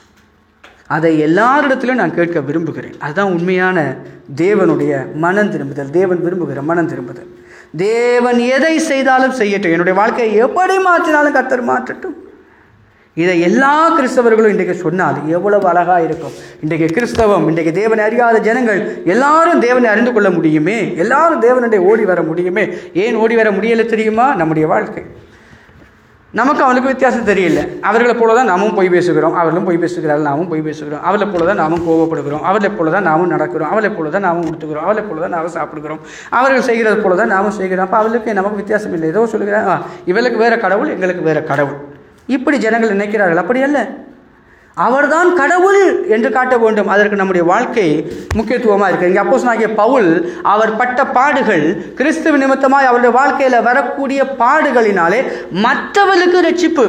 அதை எல்லாரிடத்திலும் நான் கேட்க விரும்புகிறேன் அதுதான் உண்மையான தேவனுடைய மனம் திரும்புதல் தேவன் விரும்புகிற மனம் திரும்புதல் தேவன் எதை செய்தாலும் செய்யட்டும் என்னுடைய வாழ்க்கையை எப்படி மாற்றினாலும் கர்த்தர் மாற்றட்டும் இதை எல்லா கிறிஸ்தவர்களும் இன்றைக்கு சொன்னால் எவ்வளவு அழகாக இருக்கும் இன்றைக்கு கிறிஸ்தவம் இன்றைக்கு தேவனை அறியாத ஜனங்கள் எல்லாரும் தேவனை அறிந்து கொள்ள முடியுமே எல்லாரும் தேவனுடைய ஓடி வர முடியுமே ஏன் ஓடி வர முடியலை தெரியுமா நம்முடைய வாழ்க்கை நமக்கு அவனுக்கு வித்தியாசம் தெரியல அவர்களை போல தான் நாமும் பொய் பேசுகிறோம் அவர்களும் பொய் பேசுகிறார்கள் நாமும் பொய் பேசுகிறோம் அவளை போல தான் நாமும் கோவப்படுகிறோம் அவளை போல தான் நாமும் நடக்கிறோம் அவளை போல தான் நாமும் உடுத்துக்கிறோம் அவளை போல தான் நாமும் சாப்பிடுகிறோம் அவர்கள் செய்கிறது போல தான் நாமும் செய்கிறோம் அப்போ அவளுக்கு நமக்கு வித்தியாசம் இல்லை ஏதோ சொல்லுகிறேன் ஆ இவளுக்கு வேற கடவுள் எங்களுக்கு வேற கடவுள் இப்படி ஜனங்கள் நினைக்கிறார்கள் அப்படி அல்ல அவர்தான் கடவுள் என்று காட்ட வேண்டும் அதற்கு நம்முடைய வாழ்க்கை முக்கியத்துவமாக இருக்கு இங்கே அப்போஸ் ஆகிய பவுல் அவர் பட்ட பாடுகள் கிறிஸ்துவ நிமித்தமாய் அவருடைய வாழ்க்கையில் வரக்கூடிய பாடுகளினாலே மற்றவர்களுக்கு ரட்சிப்பு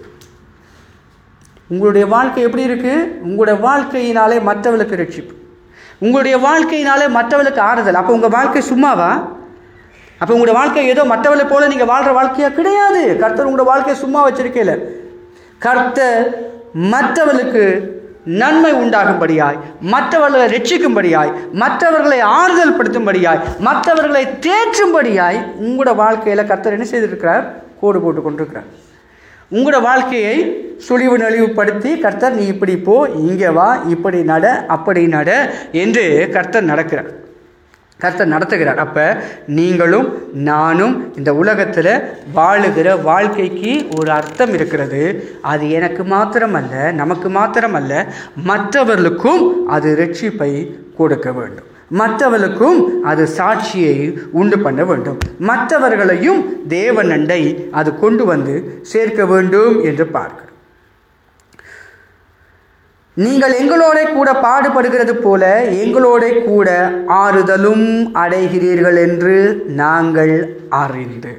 உங்களுடைய வாழ்க்கை எப்படி இருக்கு உங்களுடைய வாழ்க்கையினாலே மற்றவர்களுக்கு ரட்சிப்பு உங்களுடைய வாழ்க்கையினாலே மற்றவர்களுக்கு ஆறுதல் அப்போ உங்கள் வாழ்க்கை சும்மாவா அப்போ உங்களுடைய வாழ்க்கை ஏதோ மற்றவர்களை போல நீங்கள் வாழ்கிற வாழ்க்கையா கிடையாது கர்த்தர் உங்களோட வாழ்க்கையை சும்மா வச்சிருக்கல கர்த்தர் மற்றவர்களுக்கு நன்மை உண்டாகும்படியாய் மற்றவர்களை ரட்சிக்கும்படியாய் மற்றவர்களை ஆறுதல் படுத்தும்படியாய் மற்றவர்களை தேற்றும்படியாய் உங்களோட வாழ்க்கையில் கர்த்தர் என்ன செய்திருக்கிறார் கோடு போட்டு கொண்டிருக்கிறார் உங்களோட வாழ்க்கையை சுழிவு நலிவுபடுத்தி கர்த்தர் நீ இப்படி போ இங்கே வா இப்படி நட அப்படி நட என்று கர்த்தர் நடக்கிறார் கர்த்தர் நடத்துகிறார் அப்போ நீங்களும் நானும் இந்த உலகத்தில் வாழுகிற வாழ்க்கைக்கு ஒரு அர்த்தம் இருக்கிறது அது எனக்கு மாத்திரமல்ல நமக்கு மாத்திரமல்ல மற்றவர்களுக்கும் அது ரட்சிப்பை கொடுக்க வேண்டும் மற்றவர்களுக்கும் அது சாட்சியை உண்டு பண்ண வேண்டும் மற்றவர்களையும் தேவனண்டை அது கொண்டு வந்து சேர்க்க வேண்டும் என்று பார்க்கிறோம் நீங்கள் எங்களோட கூட பாடுபடுகிறது போல எங்களோட கூட ஆறுதலும் அடைகிறீர்கள் என்று நாங்கள் அறிந்து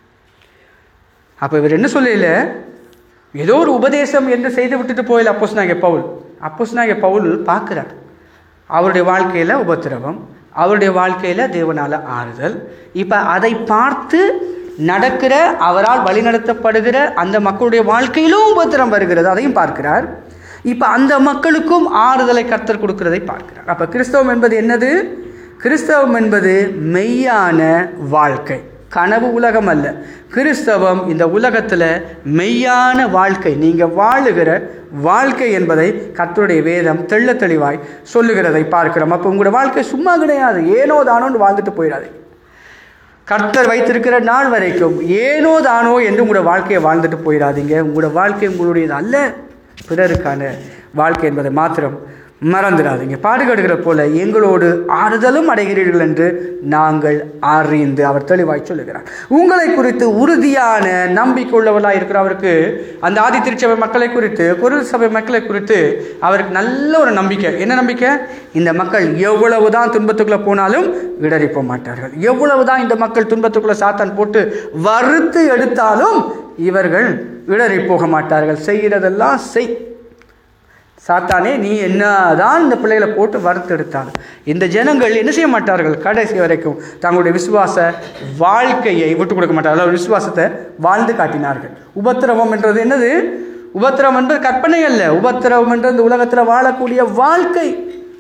அப்போ இவர் என்ன சொல்லல ஏதோ ஒரு உபதேசம் என்று செய்து விட்டுட்டு போயில அப்போஸ் நாங்கள் பவுல் அப்போஸ் நாங்கள் பவுல் பார்க்குறார் அவருடைய வாழ்க்கையில் உபத்திரவம் அவருடைய வாழ்க்கையில் தேவனால ஆறுதல் இப்போ அதை பார்த்து நடக்கிற அவரால் வழிநடத்தப்படுகிற அந்த மக்களுடைய வாழ்க்கையிலும் உபத்திரம் வருகிறது அதையும் பார்க்கிறார் இப்போ அந்த மக்களுக்கும் ஆறுதலை கர்த்தர் கொடுக்கிறதை பார்க்கிறார் அப்போ கிறிஸ்தவம் என்பது என்னது கிறிஸ்தவம் என்பது மெய்யான வாழ்க்கை கனவு உலகம் அல்ல கிறிஸ்தவம் இந்த உலகத்தில் மெய்யான வாழ்க்கை நீங்கள் வாழுகிற வாழ்க்கை என்பதை கர்த்தருடைய வேதம் தெள்ள தெளிவாய் சொல்லுகிறதை பார்க்கிறோம் அப்போ உங்களோட வாழ்க்கை சும்மா கிடையாது ஏனோ தானோன்னு வாழ்ந்துட்டு போயிடாது கர்த்தர் வைத்திருக்கிற நாள் வரைக்கும் ஏனோ தானோ என்று உங்களோட வாழ்க்கையை வாழ்ந்துட்டு போயிடாதீங்க உங்களோட வாழ்க்கை உங்களுடையது அல்ல பிறருக்கான வாழ்க்கை என்பதை மாத்திரம் மறந்துடாதீங்க பாடுகடுகிற போல எங்களோடு ஆறுதலும் அடைகிறீர்கள் என்று நாங்கள் அறிந்து அவர் தெளிவாய் சொல்லுகிறார் உங்களை குறித்து உறுதியான நம்பிக்கை உள்ளவர்களாக இருக்கிற அவருக்கு அந்த ஆதி திருச்சபை மக்களை குறித்து குரு சபை மக்களை குறித்து அவருக்கு நல்ல ஒரு நம்பிக்கை என்ன நம்பிக்கை இந்த மக்கள் எவ்வளவுதான் துன்பத்துக்குள்ள போனாலும் இடறி போக மாட்டார்கள் எவ்வளவுதான் இந்த மக்கள் துன்பத்துக்குள்ள சாத்தான் போட்டு வறுத்து எடுத்தாலும் இவர்கள் இடறி போக மாட்டார்கள் செய்கிறதெல்லாம் செய் சாத்தானே நீ என்னதான் இந்த பிள்ளைகளை போட்டு வறுத்தெடுத்தாலும் இந்த ஜனங்கள் என்ன செய்ய மாட்டார்கள் கடைசி வரைக்கும் தங்களுடைய விசுவாச வாழ்க்கையை விட்டு கொடுக்க மாட்டார்கள் அதாவது விசுவாசத்தை வாழ்ந்து காட்டினார்கள் உபத்திரவம் என்றது என்னது உபத்திரவம் என்பது கற்பனை அல்ல உபத்திரவம் என்ற இந்த உலகத்தில் வாழக்கூடிய வாழ்க்கை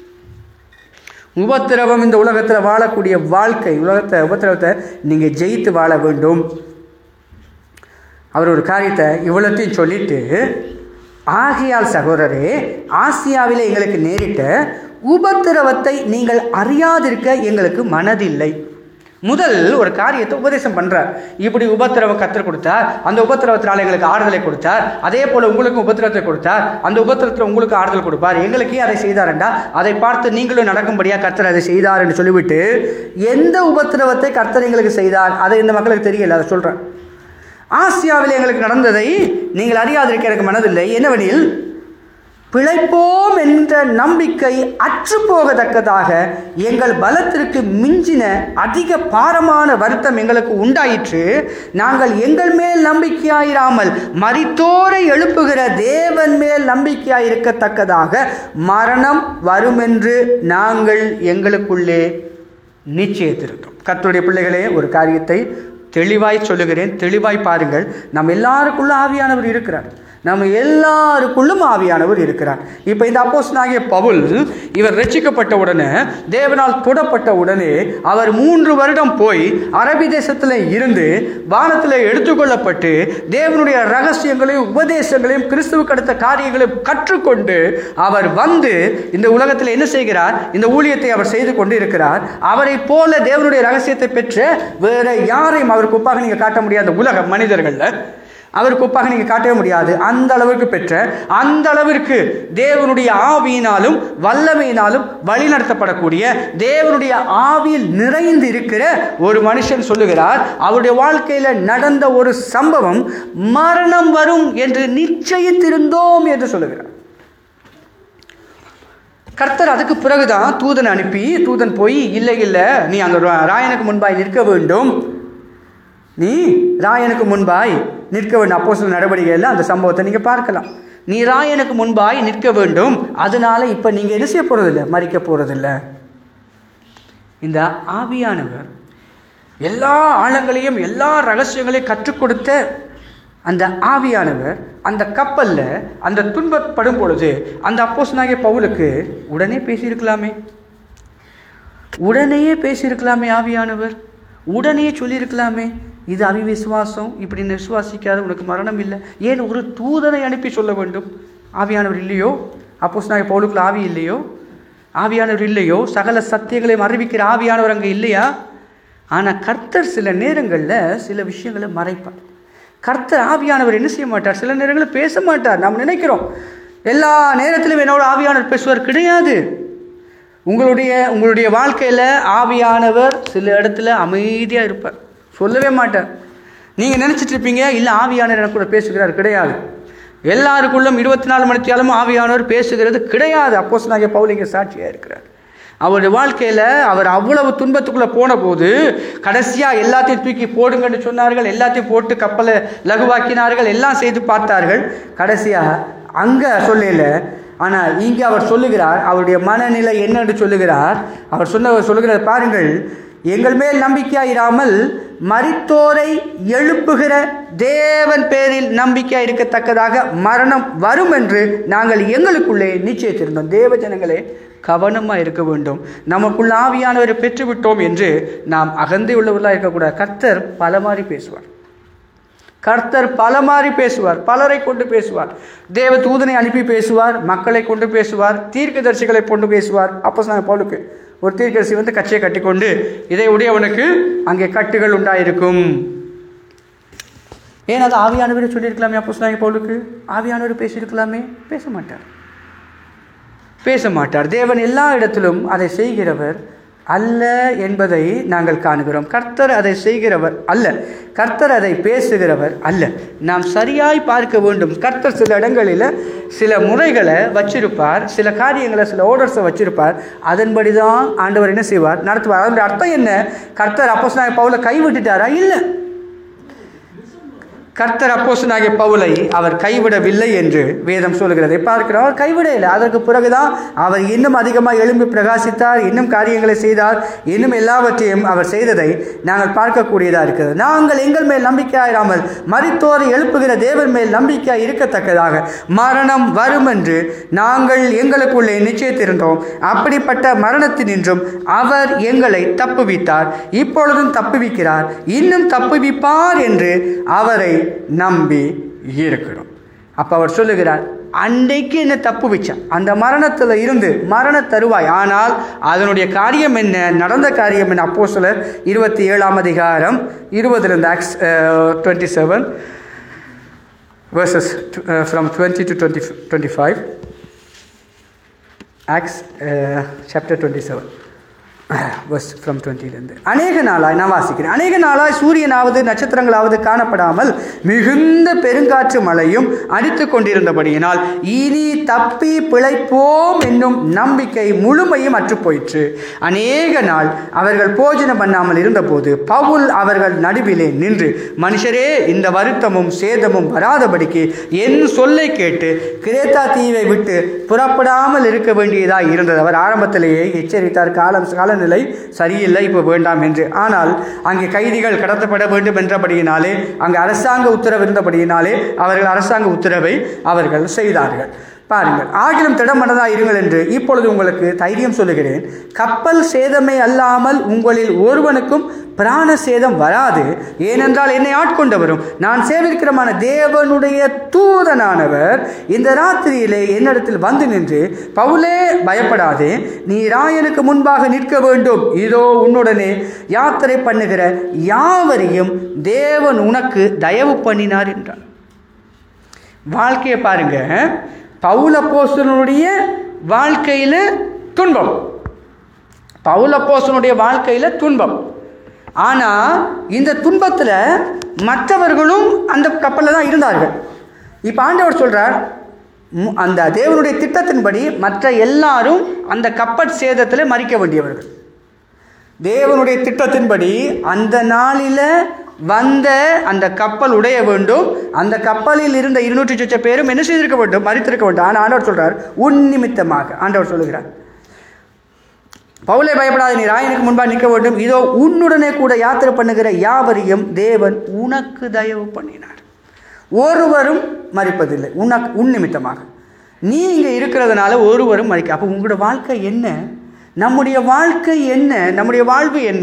உபத்திரவம் இந்த உலகத்தில் வாழக்கூடிய வாழ்க்கை உலகத்தை உபத்திரவத்தை நீங்கள் ஜெயித்து வாழ வேண்டும் அவர் ஒரு காரியத்தை இவ்வளத்தையும் சொல்லிட்டு ஆகையால் சகோதரரே ஆசியாவிலே எங்களுக்கு நேரிட்ட உபத்திரவத்தை நீங்கள் அறியாதிருக்க எங்களுக்கு மனதில்லை முதல் ஒரு காரியத்தை உபதேசம் பண்றார் இப்படி உபத்திரவம் கத்தர் கொடுத்தார் அந்த உபத்திரவத்தினால எங்களுக்கு ஆறுதலை கொடுத்தார் அதே போல உங்களுக்கு உபத்திரவத்தை கொடுத்தார் அந்த உபத்திரத்தில் உங்களுக்கு ஆறுதல் கொடுப்பார் எங்களுக்கே அதை செய்தாரண்டா அதை பார்த்து நீங்களும் நடக்கும்படியா கர்த்தர் அதை செய்தார் என்று சொல்லிவிட்டு எந்த உபத்திரவத்தை கர்த்தர் எங்களுக்கு செய்தார் அதை இந்த மக்களுக்கு தெரியல அதை சொல்றேன் ஆசியாவில் எங்களுக்கு நடந்ததை நீங்கள் அறியாதிருக்க எனக்கு மனதில்லை என்னவெனில் பிழைப்போம் என்ற நம்பிக்கை அற்றுப்போகத்தக்கதாக எங்கள் பலத்திற்கு மிஞ்சின அதிக பாரமான வருத்தம் எங்களுக்கு உண்டாயிற்று நாங்கள் எங்கள் மேல் நம்பிக்கையாயிராமல் மரித்தோரை எழுப்புகிற தேவன் மேல் நம்பிக்கையாயிருக்கத்தக்கதாக மரணம் வருமென்று நாங்கள் எங்களுக்குள்ளே நிச்சயித்திருந்தோம் கர்த்தருடைய பிள்ளைகளே ஒரு காரியத்தை தெளிவாய் சொல்லுகிறேன் தெளிவாய் பாருங்கள் நம்ம எல்லாருக்குள்ள ஆவியானவர் இருக்கிறார் நம்ம எல்லாருக்குள்ளும் ஆவியானவர் இருக்கிறார் இப்போ இந்த அப்போஸ்தலனாகிய பவுல் இவர் ரட்சிக்கப்பட்ட உடனே தேவனால் தொடப்பட்ட உடனே அவர் மூன்று வருடம் போய் அரபி தேசத்தில் இருந்து வானத்தில் எடுத்துக்கொள்ளப்பட்டு தேவனுடைய ரகசியங்களையும் உபதேசங்களையும் கிறிஸ்துவுக்கு அடுத்த காரியங்களையும் கற்றுக்கொண்டு அவர் வந்து இந்த உலகத்தில் என்ன செய்கிறார் இந்த ஊழியத்தை அவர் செய்து கொண்டு இருக்கிறார் அவரை போல தேவனுடைய ரகசியத்தை பெற்ற வேற யாரையும் அவருக்கு ஒப்பாக நீங்க காட்ட முடியாத உலக மனிதர்கள்ல அவருக்கு ஒப்பாக நீங்க காட்டவே முடியாது அந்த அளவிற்கு பெற்ற அந்த அளவிற்கு தேவனுடைய ஆவியினாலும் வல்லமையினாலும் வழிநடத்தப்படக்கூடிய தேவனுடைய ஆவியில் நிறைந்து இருக்கிற ஒரு மனுஷன் சொல்லுகிறார் அவருடைய வாழ்க்கையில நடந்த ஒரு சம்பவம் மரணம் வரும் என்று நிச்சயித்திருந்தோம் என்று சொல்லுகிறார் கர்த்தர் அதுக்கு பிறகுதான் தூதன் அனுப்பி தூதன் போய் இல்லை இல்லை நீ அங்க ரா- ராயனுக்கு முன்பாய் நிற்க வேண்டும் நீ ராயனுக்கு முன்பாய் நிற்க வேண்டும் அப்போ சில நடவடிக்கையில் அந்த சம்பவத்தை நீங்க பார்க்கலாம் நீ ராயனுக்கு முன்பாய் நிற்க வேண்டும் அதனால இப்ப நீங்க என்ன செய்ய போறதில்லை மறிக்க போறதில்லை இந்த ஆவியானவர் எல்லா ஆழங்களையும் எல்லா ரகசியங்களையும் கற்றுக் கொடுத்த அந்த ஆவியானவர் அந்த கப்பல்ல அந்த துன்பப்படும் பொழுது அந்த அப்போஸ்தலனாகிய பவுலுக்கு உடனே பேசியிருக்கலாமே உடனேயே பேசியிருக்கலாமே ஆவியானவர் உடனே சொல்லியிருக்கலாமே இது அவிவிசுவாசம் இப்படி நீ விசுவாசிக்காத உனக்கு மரணம் இல்லை ஏன் ஒரு தூதனை அனுப்பி சொல்ல வேண்டும் ஆவியானவர் இல்லையோ அப்போஸ்தலனாகிய பவுலுக்குள்ள ஆவி இல்லையோ ஆவியானவர் இல்லையோ சகல சத்தியங்களையும் அறிவிக்கிற ஆவியானவர் அங்கே இல்லையா ஆனால் கர்த்தர் சில நேரங்களில் சில விஷயங்களை மறைப்பார் கர்த்தர் ஆவியானவர் என்ன செய்ய மாட்டார் சில நேரங்களில் பேச மாட்டார் நாம் நினைக்கிறோம் எல்லா நேரத்திலும் என்னோட ஆவியானவர் பேசுவார் கிடையாது உங்களுடைய உங்களுடைய வாழ்க்கையில் ஆவியானவர் சில இடத்துல அமைதியாக இருப்பார் சொல்லவே மாட்டார் நீங்கள் நினச்சிட்டு இருப்பீங்க இல்லை ஆவியானவர் எனக்கு கூட பேசுகிறார் கிடையாது எல்லாருக்குள்ளும் இருபத்தி நாலு மணித்தியாலும் ஆவியானவர் பேசுகிறது கிடையாது அப்போஸ் நாங்கள் பவுலிங்க சாட்சியாக இருக்கிறார் அவருடைய வாழ்க்கையில் அவர் அவ்வளவு துன்பத்துக்குள்ளே போன போது கடைசியாக எல்லாத்தையும் தூக்கி போடுங்கன்னு சொன்னார்கள் எல்லாத்தையும் போட்டு கப்பலை லகுவாக்கினார்கள் எல்லாம் செய்து பார்த்தார்கள் கடைசியாக அங்கே சொல்லல ஆனால் இங்கே அவர் சொல்லுகிறார் அவருடைய மனநிலை என்னன்னு சொல்லுகிறார் அவர் சொன்ன சொல்லுகிறார் பாருங்கள் எங்கள் மேல் நம்பிக்கையாயிராமல் மரித்தோரை எழுப்புகிற தேவன் பேரில் நம்பிக்கை இருக்கத்தக்கதாக மரணம் வரும் என்று நாங்கள் எங்களுக்குள்ளே நிச்சயித்திருந்தோம் தேவ ஜனங்களே கவனமாக இருக்க வேண்டும் நமக்குள்ள ஆவியானவரை பெற்றுவிட்டோம் என்று நாம் அகந்தை உள்ளவர்களாக இருக்கக்கூடாது கர்த்தர் பல மாதிரி பேசுவார் கர்த்தர் பல மாதிரி பேசுவார் பலரை கொண்டு பேசுவார் தேவ தூதனை அனுப்பி பேசுவார் மக்களை கொண்டு பேசுவார் தீர்க்கதரிசிகளை கொண்டு பேசுவார் அப்போ நான் பவுலுக்கு ஒரு தீர்க்கதரிசி வந்து கச்சையை கட்டிக்கொண்டு இதை உடையவனுக்கு அங்கே கட்டுகள் உண்டாயிருக்கும் ஏன் அது ஆவியானவரே சொல்லியிருக்கலாமே அப்போ சொன்னாங்க பவுலுக்கு ஆவியானவர் பேசியிருக்கலாமே பேச மாட்டார் பேச மாட்டார் தேவன் எல்லா இடத்திலும் அதை செய்கிறவர் அல்ல என்பதை நாங்கள் காணுகிறோம் கர்த்தர் அதை செய்கிறவர் அல்ல கர்த்தர் அதை பேசுகிறவர் அல்ல நாம் சரியாய் பார்க்க வேண்டும் கர்த்தர் சில இடங்களில் சில முறைகளை வச்சிருப்பார் சில காரியங்களை சில ஓர்டர்ஸை வச்சிருப்பார் அதன்படி தான் ஆண்டவர் என்ன செய்வார் நடத்துவார் அதனுடைய அர்த்தம் என்ன கர்த்தர் அப்போஸ் நான் பவுலை கைவிட்டுட்டாரா இல்லை கர்த்தர் அப்போஸ்தலனாகிய பவுலை அவர் கைவிடவில்லை என்று வேதம் சொல்கிறது பார்க்கிறோம் அவர் கைவிடவில்லை அதற்கு பிறகுதான் அவர் இன்னும் அதிகமாக எழும்பி பிரகாசித்தார் இன்னும் காரியங்களை செய்தார் இன்னும் எல்லாவற்றையும் அவர் செய்ததை நாங்கள் பார்க்கக்கூடியதாக இருக்கிறது நாங்கள் எங்கள் மேல் நம்பிக்கையாயிராமல் மரித்தோரை எழுப்புகிற தேவன் மேல் நம்பிக்கையாய் இருக்கத்தக்கதாக மரணம் வரும் என்று நாங்கள் எங்களுக்குள்ளே நிச்சயித்திருந்தோம் அப்படிப்பட்ட மரணத்தினின்றும் அவர் எங்களை தப்புவித்தார் இப்பொழுதும் தப்புவிக்கிறார் இன்னும் தப்புவிப்பார் என்று அவரை நம்பி இருக்கிறோம் அப்போ அவர் சொல்லுகிறார் அன்றைக்கு என்ன தப்பு வச்சான் அந்த மரணத்தில் இருந்து மரண தருவாய் ஆனால் அதனுடைய காரியம் என்ன நடந்த காரியம் என்ன அப்போ சிலர் இருபத்தி ஏழாம் அதிகாரம் இருபதுலேருந்து Acts twenty seven verses uh, from 20 to 20, 25 acts uh, chapter 27 verse from 20 லேருந்து அநேக நாளாய் நான் வாசிக்கிறேன் அநேக நாளாய் சூரியனாவது நட்சத்திரங்களாவது காணப்படாமல் மிகுந்த பெருங்காற்று மழையும் அடித்து கொண்டிருந்தபடியினால் இனி தப்பி பிழைப்போம் என்னும் நம்பிக்கை முழுமையும் அற்றுப் போயிற்று அநேக நாள் அவர்கள் போஜனம் பண்ணாமல் இருந்தபோது பவுல் அவர்கள் நடுவிலே நின்று மனுஷரே இந்த வருத்தமும் சேதமும் வராதபடிக்கு என் சொல்லை கேட்டு கிரேத்தா தீவை விட்டு புறப்படாமல் இருக்க வேண்டியதாக இருந்தது அவர் ஆரம்பத்திலேயே எச்சரித்தார் காலம் காலநிலை சரியில்லை இப்போ வேண்டாம் என்று ஆனால் அங்கே கைதிகள் கடத்தப்பட வேண்டும் என்றபடியினாலே அங்கே அரசாங்க உத்தரவு இருந்தபடியினாலே அவர்கள் அரசாங்க உத்தரவை அவர்கள் செய்தார்கள் பாருங்கள் ஆகிலும் திடமனதாக இருங்கள் என்று இப்பொழுது உங்களுக்கு தைரியம் சொல்லுகிறேன் கப்பல் சேதமே அல்லாமல் உங்களில் ஒருவனுக்கும் பிராண சேதம் வராது ஏனென்றால் என்னை ஆட்கொண்டவரும் நான் சேவிக்கிறமான தேவனுடைய தூதனானவர் இந்த ராத்திரியிலே என்னிடத்தில் வந்து நின்று பவுலே பயப்படாதே நீ ராயனுக்கு முன்பாக நிற்க வேண்டும் இதோ உன்னுடனே யாத்திரை பண்ணுகிற யாவரையும் தேவன் உனக்கு தயவு பண்ணினார் என்றார் வாழ்க்கையை பாருங்க பவுலப்போஸ்தலனுடைய வாழ்க்கையில் துன்பம் பவுலப்போஸ்தலனுடைய வாழ்க்கையில் துன்பம் ஆனால் இந்த துன்பத்தில் மற்றவர்களும் அந்த கப்பலில் தான் இருந்தார்கள் இப்போ ஆண்டவர் சொல்கிறார் மு- அந்த தேவனுடைய திட்டத்தின்படி மற்ற எல்லாரும் அந்த கப்பல் சேதத்தில் மறிக்க வேண்டியவர்கள் தேவனுடைய திட்டத்தின்படி அந்த நாளில் வந்த அந்த கப்பல் உடைய வேண்டும் அந்த கப்பலில் இருந்த இருநூற்றி சொச்ச பேரும் என்ன செய்திருக்க வேண்டும் மறித்திருக்க வேண்டும் ஆனால் ஆண்டவர் சொல்றார் உன் நிமித்தமாக ஆண்டவர் சொல்லுகிறார் பவுலை பயப்படாத நீ ராயனுக்கு முன்பாக நிற்க வேண்டும் இதோ உன்னுடனே கூட யாத்திரை பண்ணுகிற யாவரையும் தேவன் உனக்கு தயவு பண்ணினார் ஒருவரும் மறிப்பதில்லை உனக்கு உன் நிமித்தமாக நீ இங்கே இருக்கிறதுனால ஒருவரும் மறிக்க அப்போ உங்களோட வாழ்க்கை என்ன நம்முடைய வாழ்க்கை என்ன நம்முடைய வாழ்வு என்ன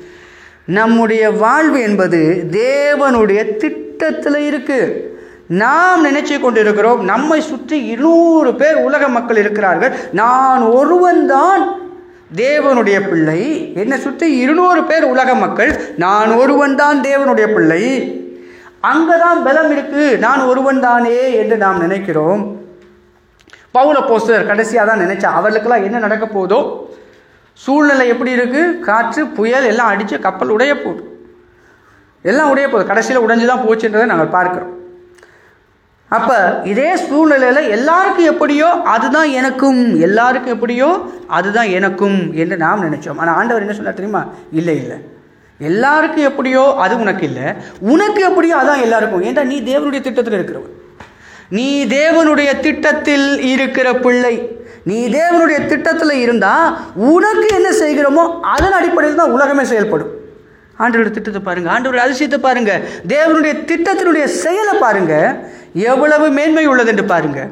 நம்முடைய வாழ்வு என்பது தேவனுடைய திட்டத்தில் இருக்கு நாம் நினைச்சு கொண்டிருக்கிறோம் நம்மை சுற்றி இருநூறு பேர் உலக மக்கள் இருக்கிறார்கள் நான் ஒருவன் தான் தேவனுடைய பிள்ளை என்னை சுற்றி இருநூறு பேர் உலக மக்கள் நான் ஒருவன் தான் தேவனுடைய பிள்ளை அங்கதான் பலம் இருக்கு நான் ஒருவன் தானே என்று நாம் நினைக்கிறோம் பவுல போஸ்டர் கடைசியாக தான் நினைச்சா அவர்களுக்கெல்லாம் என்ன நடக்க போதோ சூழ்நிலை எப்படி இருக்கு காற்று புயல் எல்லாம் அடித்து கப்பல் உடைய போகுது எல்லாம் உடைய போகுது கடைசியில் உடைஞ்சு தான் போச்சுன்றதை நாங்கள் பார்க்கிறோம் அப்போ இதே சூழ்நிலையில் எல்லாருக்கும் எப்படியோ அதுதான் எனக்கும் எல்லாருக்கும் எப்படியோ அதுதான் எனக்கும் என்று நாம் நினைச்சோம் ஆனால் ஆண்டவர் என்ன சொன்னார் தெரியுமா இல்லை இல்லை எல்லாருக்கும் எப்படியோ அது உனக்கு இல்லை உனக்கு எப்படியோ அதான் எல்லாருக்கும் ஏன்டா நீ தேவனுடைய திட்டத்தில் இருக்கிறவன் நீ தேவனுடைய திட்டத்தில் இருக்கிற பிள்ளை நீ தேவனுடைய திட்டத்தில் இருந்தா உனக்கு என்ன செய்கிறோமோ அதன் அடிப்படையில் தான் உலகமே செயல்படும் ஆண்டவருடைய திட்டத்தை பாருங்க ஆண்டவருடைய அதிசயத்தை பாருங்க தேவனுடைய திட்டத்தினுடைய செயலை பாருங்க எவ்வளவு மேன்மை உள்ளது என்று பாருங்க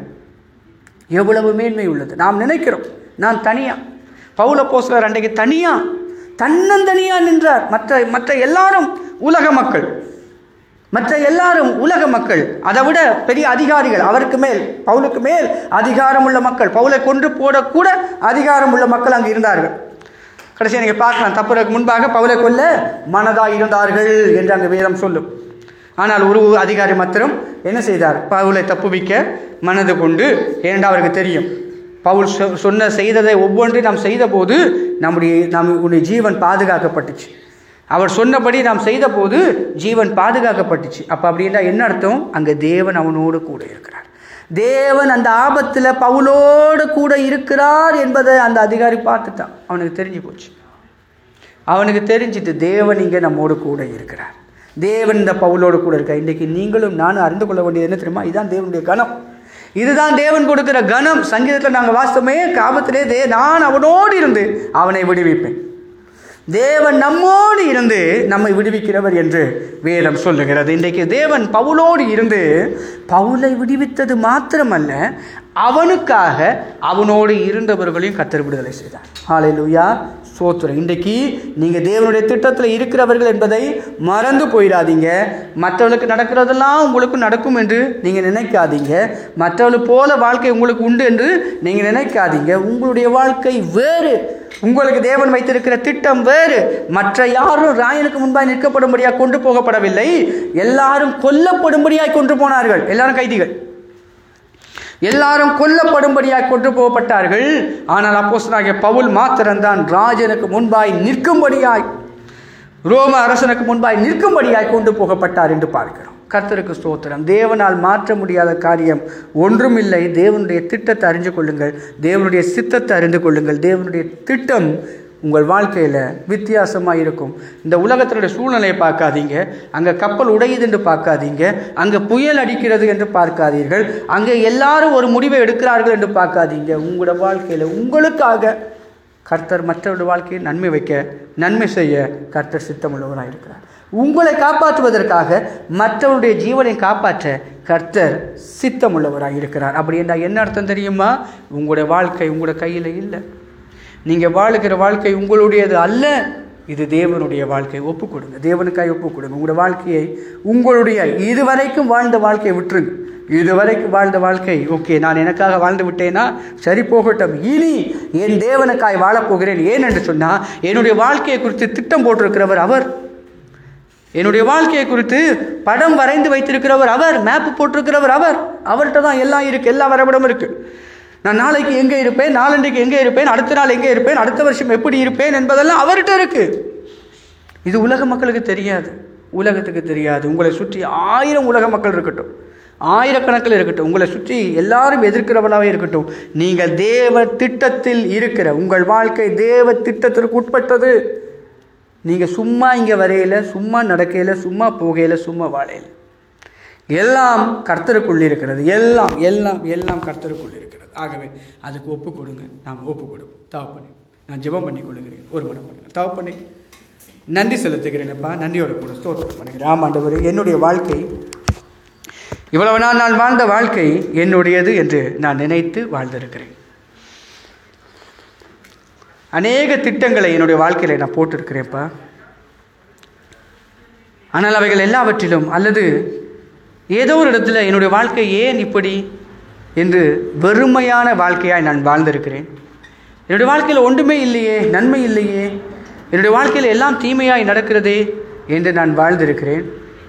எவ்வளவு மேன்மை உள்ளது நாம் நினைக்கிறோம் நான் தனியா பவுல போஸ்லர் அன்றைக்கு தனியா தன்னந்தனியா நின்றார் மற்ற மற்ற எல்லாரும் உலக மக்கள் மற்ற எல்லாரும் உலக மக்கள் அதை விட பெரிய அதிகாரிகள் அவருக்கு மேல் பவுலுக்கு மேல் அதிகாரம் உள்ள மக்கள் பவுலை கொன்று போடக்கூட அதிகாரம் உள்ள மக்கள் அங்கு இருந்தார்கள் கடைசியாக நீங்கள் பார்க்கலாம் தப்புறதுக்கு முன்பாக பவுலை கொல்ல மனதாக இருந்தார்கள் என்று அங்கு வேதம் சொல்லும் ஆனால் ஒரு அதிகாரி மாத்திரம் என்ன செய்தார் பவுலை தப்புவிக்க மனது கொண்டு ஏனென்றால் அவருக்கு தெரியும் பவுல் சொ- சொன்ன செய்ததை ஒவ்வொன்றையும் நாம் செய்தபோது நம்முடைய நம்முடைய ஜீவன் பாதுகாக்கப்பட்டுச்சு அவர் சொன்னபடி நாம் செய்தபோது ஜீவன் பாதுகாக்கப்பட்டுச்சு அப்போ அப்படின்னா என்ன அர்த்தம் அங்கே தேவன் அவனோடு கூட இருக்கிறார் தேவன் அந்த ஆபத்தில் பவுலோடு கூட இருக்கிறார் என்பதை அந்த அதிகாரி பார்த்துட்டான் அவனுக்கு தெரிஞ்சு போச்சு அவனுக்கு தெரிஞ்சிட்டு தேவன் இங்கே நம்மோடு கூட இருக்கிறார் தேவன் இந்த பவுலோடு கூட இருக்கார் இன்றைக்கு நீங்களும் நானும் அறிந்து கொள்ள வேண்டியது என்ன தெரியுமா இதுதான் தேவனுடைய கணம் இதுதான் தேவன் கொடுக்கிற கணம் சங்கீதத்தில் நாங்கள் வாசமே காபத்திலே தே நான் அவனோடு இருந்து அவனை விடுவிப்பேன் தேவன் நம்மோடு இருந்து நம்மை விடுவிக்கிறவர் என்று வேதம் சொல்லுகிறது இன்றைக்கு தேவன் பவுலோடு இருந்து பவுலை விடுவித்தது மாத்திரமல்ல அவனுக்காக அவனோடு இருந்தவர்களையும் கத்தர் விடுதலை செய்தார் ஹalleluya சோத்திரம் இன்றைக்கு நீங்கள் தேவனுடைய திட்டத்தில் இருக்கிறவர்கள் என்பதை மறந்து போயிடாதீங்க மற்றவர்களுக்கு நடக்கிறதெல்லாம் உங்களுக்கு நடக்கும் என்று நீங்கள் நினைக்காதீங்க மற்றவர்கள் போல வாழ்க்கை உங்களுக்கு உண்டு என்று நீங்கள் நினைக்காதீங்க உங்களுடைய வாழ்க்கை வேறு உங்களுக்கு தேவன் வைத்திருக்கிற திட்டம் வேறு மற்ற யாரும் ராயனுக்கு முன்பாக நிற்கப்படும்படியாக கொண்டு போகப்படவில்லை எல்லாரும் கொல்லப்படும்படியாக கொண்டு போனார்கள் எல்லாரும் கைதிகள் எல்லாரும் கொல்லப்படும்படியாக கொண்டு போகப்பட்டார்கள் ஆனால் அப்போஸ்தலனாகிய பவுல் மாத்திரம்தான் ராஜனுக்கு முன்பாய் நிற்கும்படியாய் ரோம அரசனுக்கு முன்பாய் நிற்கும்படியாய் கொண்டு போகப்பட்டார் என்று பார்க்கிறோம் கர்த்தருக்கு ஸ்தோத்திரம் தேவனால் மாற்ற முடியாத காரியம் ஒன்றுமில்லை தேவனுடைய திட்டத்தை அறிந்து கொள்ளுங்கள் தேவனுடைய சித்தத்தை அறிந்து கொள்ளுங்கள் தேவனுடைய திட்டம் உங்கள் வாழ்க்கையில் வித்தியாசமாக இருக்கும் இந்த உலகத்தினுடைய சூழ்நிலையை பார்க்காதீங்க அங்கே கப்பல் உடையுது என்று பார்க்காதீங்க அங்கே புயல் அடிக்கிறது என்று பார்க்காதீர்கள் அங்கே எல்லாரும் ஒரு முடிவை எடுக்கிறார்கள் என்று பார்க்காதீங்க உங்களோட வாழ்க்கையில் உங்களுக்காக கர்த்தர் மற்றவருடைய வாழ்க்கையை நன்மை வைக்க நன்மை செய்ய கர்த்தர் சித்தமுள்ளவராக இருக்கிறார் உங்களை காப்பாற்றுவதற்காக மற்றவருடைய ஜீவனை காப்பாற்ற கர்த்தர் சித்தமுள்ளவராக இருக்கிறார் அப்படி என்றால் என்ன அர்த்தம் தெரியுமா உங்களுடைய வாழ்க்கை உங்களோட கையில் இல்லை நீங்கள் வாழுகிற வாழ்க்கை உங்களுடையது அல்ல இது தேவனுடைய வாழ்க்கை ஒப்புக் கொடுங்க தேவனுக்காய் ஒப்புக் கொடுங்க உங்களோட வாழ்க்கையை உங்களுடைய இதுவரைக்கும் வாழ்ந்த வாழ்க்கையை விட்டுருங்க இதுவரைக்கும் வாழ்ந்த வாழ்க்கை ஓகே நான் எனக்காக வாழ்ந்து விட்டேனா சரி போகட்டும் இனி என் தேவனுக்காய் வாழப் போகிறேன் ஏன் என்று சொன்னால் என்னுடைய வாழ்க்கையை குறித்து திட்டம் போட்டிருக்கிறவர் அவர் என்னுடைய வாழ்க்கையை குறித்து படம் வரைந்து வைத்திருக்கிறவர் அவர் மேப் போட்டிருக்கிறவர் அவர் அவர்கிட்ட தான் எல்லாம் இருக்கு எல்லா வரைபடமும் இருக்கு நான் நாளைக்கு எங்கே இருப்பேன் நாளன்றைக்கு எங்கே இருப்பேன் அடுத்த நாள் எங்கே இருப்பேன் அடுத்த வருஷம் எப்படி இருப்பேன் என்பதெல்லாம் அவர்கிட்ட இருக்கு இது உலக மக்களுக்கு தெரியாது உலகத்துக்கு தெரியாது உங்களை சுற்றி ஆயிரம் உலக மக்கள் இருக்கட்டும் ஆயிரக்கணக்கில் இருக்கட்டும் உங்களை சுற்றி எல்லாரும் எதிர்க்கிறவளாகவே இருக்கட்டும் நீங்கள் தேவ திட்டத்தில் இருக்கிற உங்கள் வாழ்க்கை தேவ திட்டத்திற்கு உட்பட்டது நீங்கள் சும்மா இங்கே வரையில சும்மா நடக்கையில் சும்மா போகையில் சும்மா வாழையில் எல்லாம் கர்த்தருக்குள் இருக்கிறது எல்லாம் எல்லாம் எல்லாம் கர்த்தருக்குள் இருக்கிறது ஆகவே அதுக்கு ஒப்பு கொடுங்க நாம் ஒப்பு கொடுப்போம் தவப்பண்ணி நான் ஜெபம் பண்ணி கொள்கிறேன் ஒரு மனம் பண்ணுங்க தவப்பண்ணி நன்றி செலுத்துகிறேனப்பா நன்றியோட கூட ஸ்தோத்திரம் பண்ணுகிறேன் ஆமாண்டவர் என்னுடைய வாழ்க்கை இவ்வளவு நாள் நான் வாழ்ந்த வாழ்க்கை என்னுடையது என்று நான் நினைத்து வாழ்ந்திருக்கிறேன் அநேக திட்டங்களை என்னுடைய வாழ்க்கையில் நான் போட்டிருக்கிறேன்ப்பா ஆனால் அவைகள் எல்லாவற்றிலும் அல்லது ஏதோ ஒரு இடத்துல என்னுடைய வாழ்க்கை ஏன் இப்படி என்று வெறுமையான வாழ்க்கையாய் நான் வாழ்ந்திருக்கிறேன் என்னுடைய வாழ்க்கையில் ஒன்றுமே இல்லையே நன்மை இல்லையே என்னுடைய வாழ்க்கையில் எல்லாம் தீமையாய் நடக்கிறதே என்று நான் வாழ்ந்திருக்கிறேன்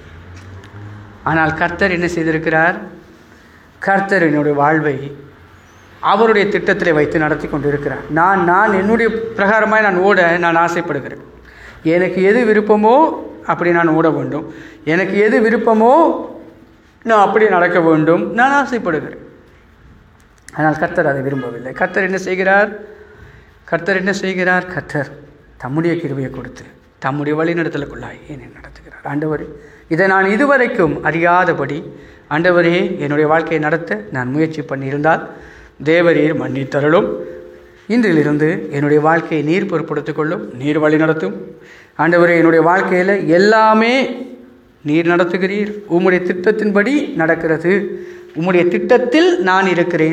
ஆனால் கர்த்தர் என்ன செய்திருக்கிறார் கர்த்தர் என்னுடைய வாழ்வை அவருடைய திட்டத்தில் வைத்து நடத்தி கொண்டிருக்கிறார் நான் நான் என்னுடைய பிரகாரமாய் நான் ஓட நான் ஆசைப்படுகிறேன் எனக்கு எது விருப்பமோ அப்படி நான் ஓட வேண்டும் எனக்கு எது விருப்பமோ நான் அப்படி நடக்க வேண்டும் நான் ஆசைப்படுகிறேன் ஆனால் கர்த்தர் அதை விரும்பவில்லை கர்த்தர் என்ன செய்கிறார் கர்த்தர் என்ன செய்கிறார் கர்த்தர் தம்முடைய கிருபையை கொடுத்து தம்முடைய வழிநடத்தலுக்குள்ளாய் என்னை நடத்துகிறார் ஆண்டவர் இதை நான் இதுவரைக்கும் அறியாதபடி ஆண்டவரே என்னுடைய வாழ்க்கையை நடத்த நான் முயற்சி பண்ணியிருந்தால் தேவரீர் மன்னித்தருளும் இன்றிலிருந்து என்னுடைய வாழ்க்கையை நீர் பொறுப்படுத்திக் கொள்ளும் நீர் வழி நடத்தும் ஆண்டவரே என்னுடைய வாழ்க்கையில் எல்லாமே நீர் நடத்துகிறீர் உம்முடைய திட்டத்தின்படி நடக்கிறது உம்முடைய திட்டத்தில் நான் இருக்கிறேன்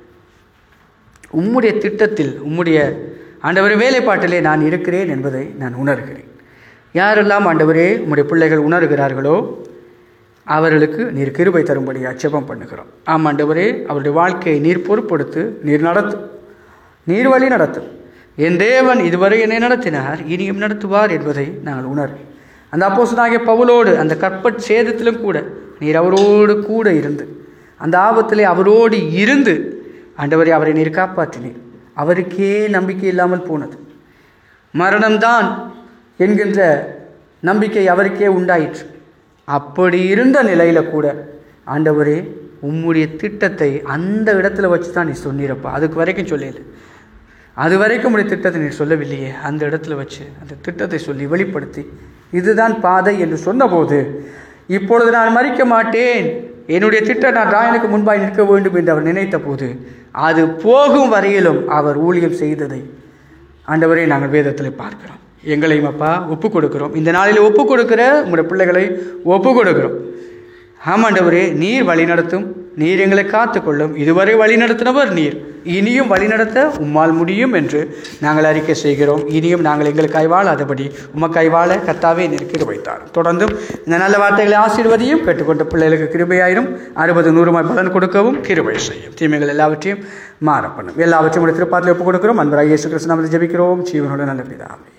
உம்முடைய திட்டத்தில் உம்முடைய ஆண்டவர் வேலைப்பாட்டிலே நான் இருக்கிறேன் என்பதை நான் உணர்கிறேன் யாரெல்லாம் ஆண்டவரே உம்முடைய பிள்ளைகள் உணர்கிறார்களோ அவர்களுக்கு நீர் கிருபை தரும்படி அச்சபம் பண்ணுகிறோம் ஆம் ஆண்டவரே அவருடைய வாழ்க்கையை நீர் பொறுப்படுத்து நீர் நடத்தும் நீர் வழி நடத்தும் என் தேவன் இதுவரை என்னை நடத்தினார் இனியும் நடத்துவார் என்பதை நாங்கள் உணர் அந்த அப்போசனாகிய பவுலோடு அந்த கற்பட் சேதத்திலும் கூட நீர் அவரோடு கூட இருந்து அந்த ஆபத்திலே அவரோடு இருந்து ஆண்டவரை அவரை நீர் காப்பாற்றினீர் அவருக்கே நம்பிக்கை இல்லாமல் போனது மரணம்தான் என்கின்ற நம்பிக்கை அவருக்கே உண்டாயிற்று அப்படி இருந்த நிலையில கூட ஆண்டவரே உம்முடைய திட்டத்தை அந்த இடத்துல வச்சு தான் நீ சொன்னீரப்பா அதுக்கு வரைக்கும் சொல்லல அது வரைக்கும் உடைய திட்டத்தை நீ சொல்லவில்லையே அந்த இடத்துல வச்சு அந்த திட்டத்தை சொல்லி வெளிப்படுத்தி இதுதான் பாதை என்று சொன்னபோது இப்பொழுது நான் மறிக்க மாட்டேன் என்னுடைய திட்டம் நான் ராயனுக்கு முன்பாய் நிற்க வேண்டும் என்று அவர் நினைத்த போது அது போகும் வரையிலும் அவர் ஊழியம் செய்ததை ஆண்டவரை நாங்கள் வேதத்தில் பார்க்கிறோம் எங்களையும் அப்பா ஒப்பு கொடுக்கிறோம் இந்த நாளில் ஒப்பு கொடுக்கிற உங்களுடைய பிள்ளைகளை ஒப்பு கொடுக்கிறோம் ஆமாண்டவரே நீர் வழி நடத்தும் நீர் எங்களை காத்துக்கொள்ளும் இதுவரை வழி நடத்தினவர் நீர் இனியும் வழிநடத்த உம்மால் முடியும் என்று நாங்கள் அறிக்கை செய்கிறோம் இனியும் நாங்கள் எங்களுக்காய் வாழாதபடி உமக்காய் வாழ கத்தாவே நீர் கிருபைத்தார் தொடர்ந்தும் இந்த நல்ல வார்த்தைகளை ஆசீர்வதியும் கேட்டுக்கொண்ட பிள்ளைகளுக்கு கிருபையாயிரும் அறுபது நூறுமாய் பலன் கொடுக்கவும் கிருபை செய்யும் தீமைகள் எல்லாவற்றையும் மாற பண்ணும் எல்லாவற்றையும் உடைய திருப்பாத்தில் ஒப்புக் கொடுக்கிறோம் அன்பராக இயேசு கிறிஸ்து நாமத்தில் ஜெபிக்கிறோம் ஜீவனோட நல்ல பிதாவே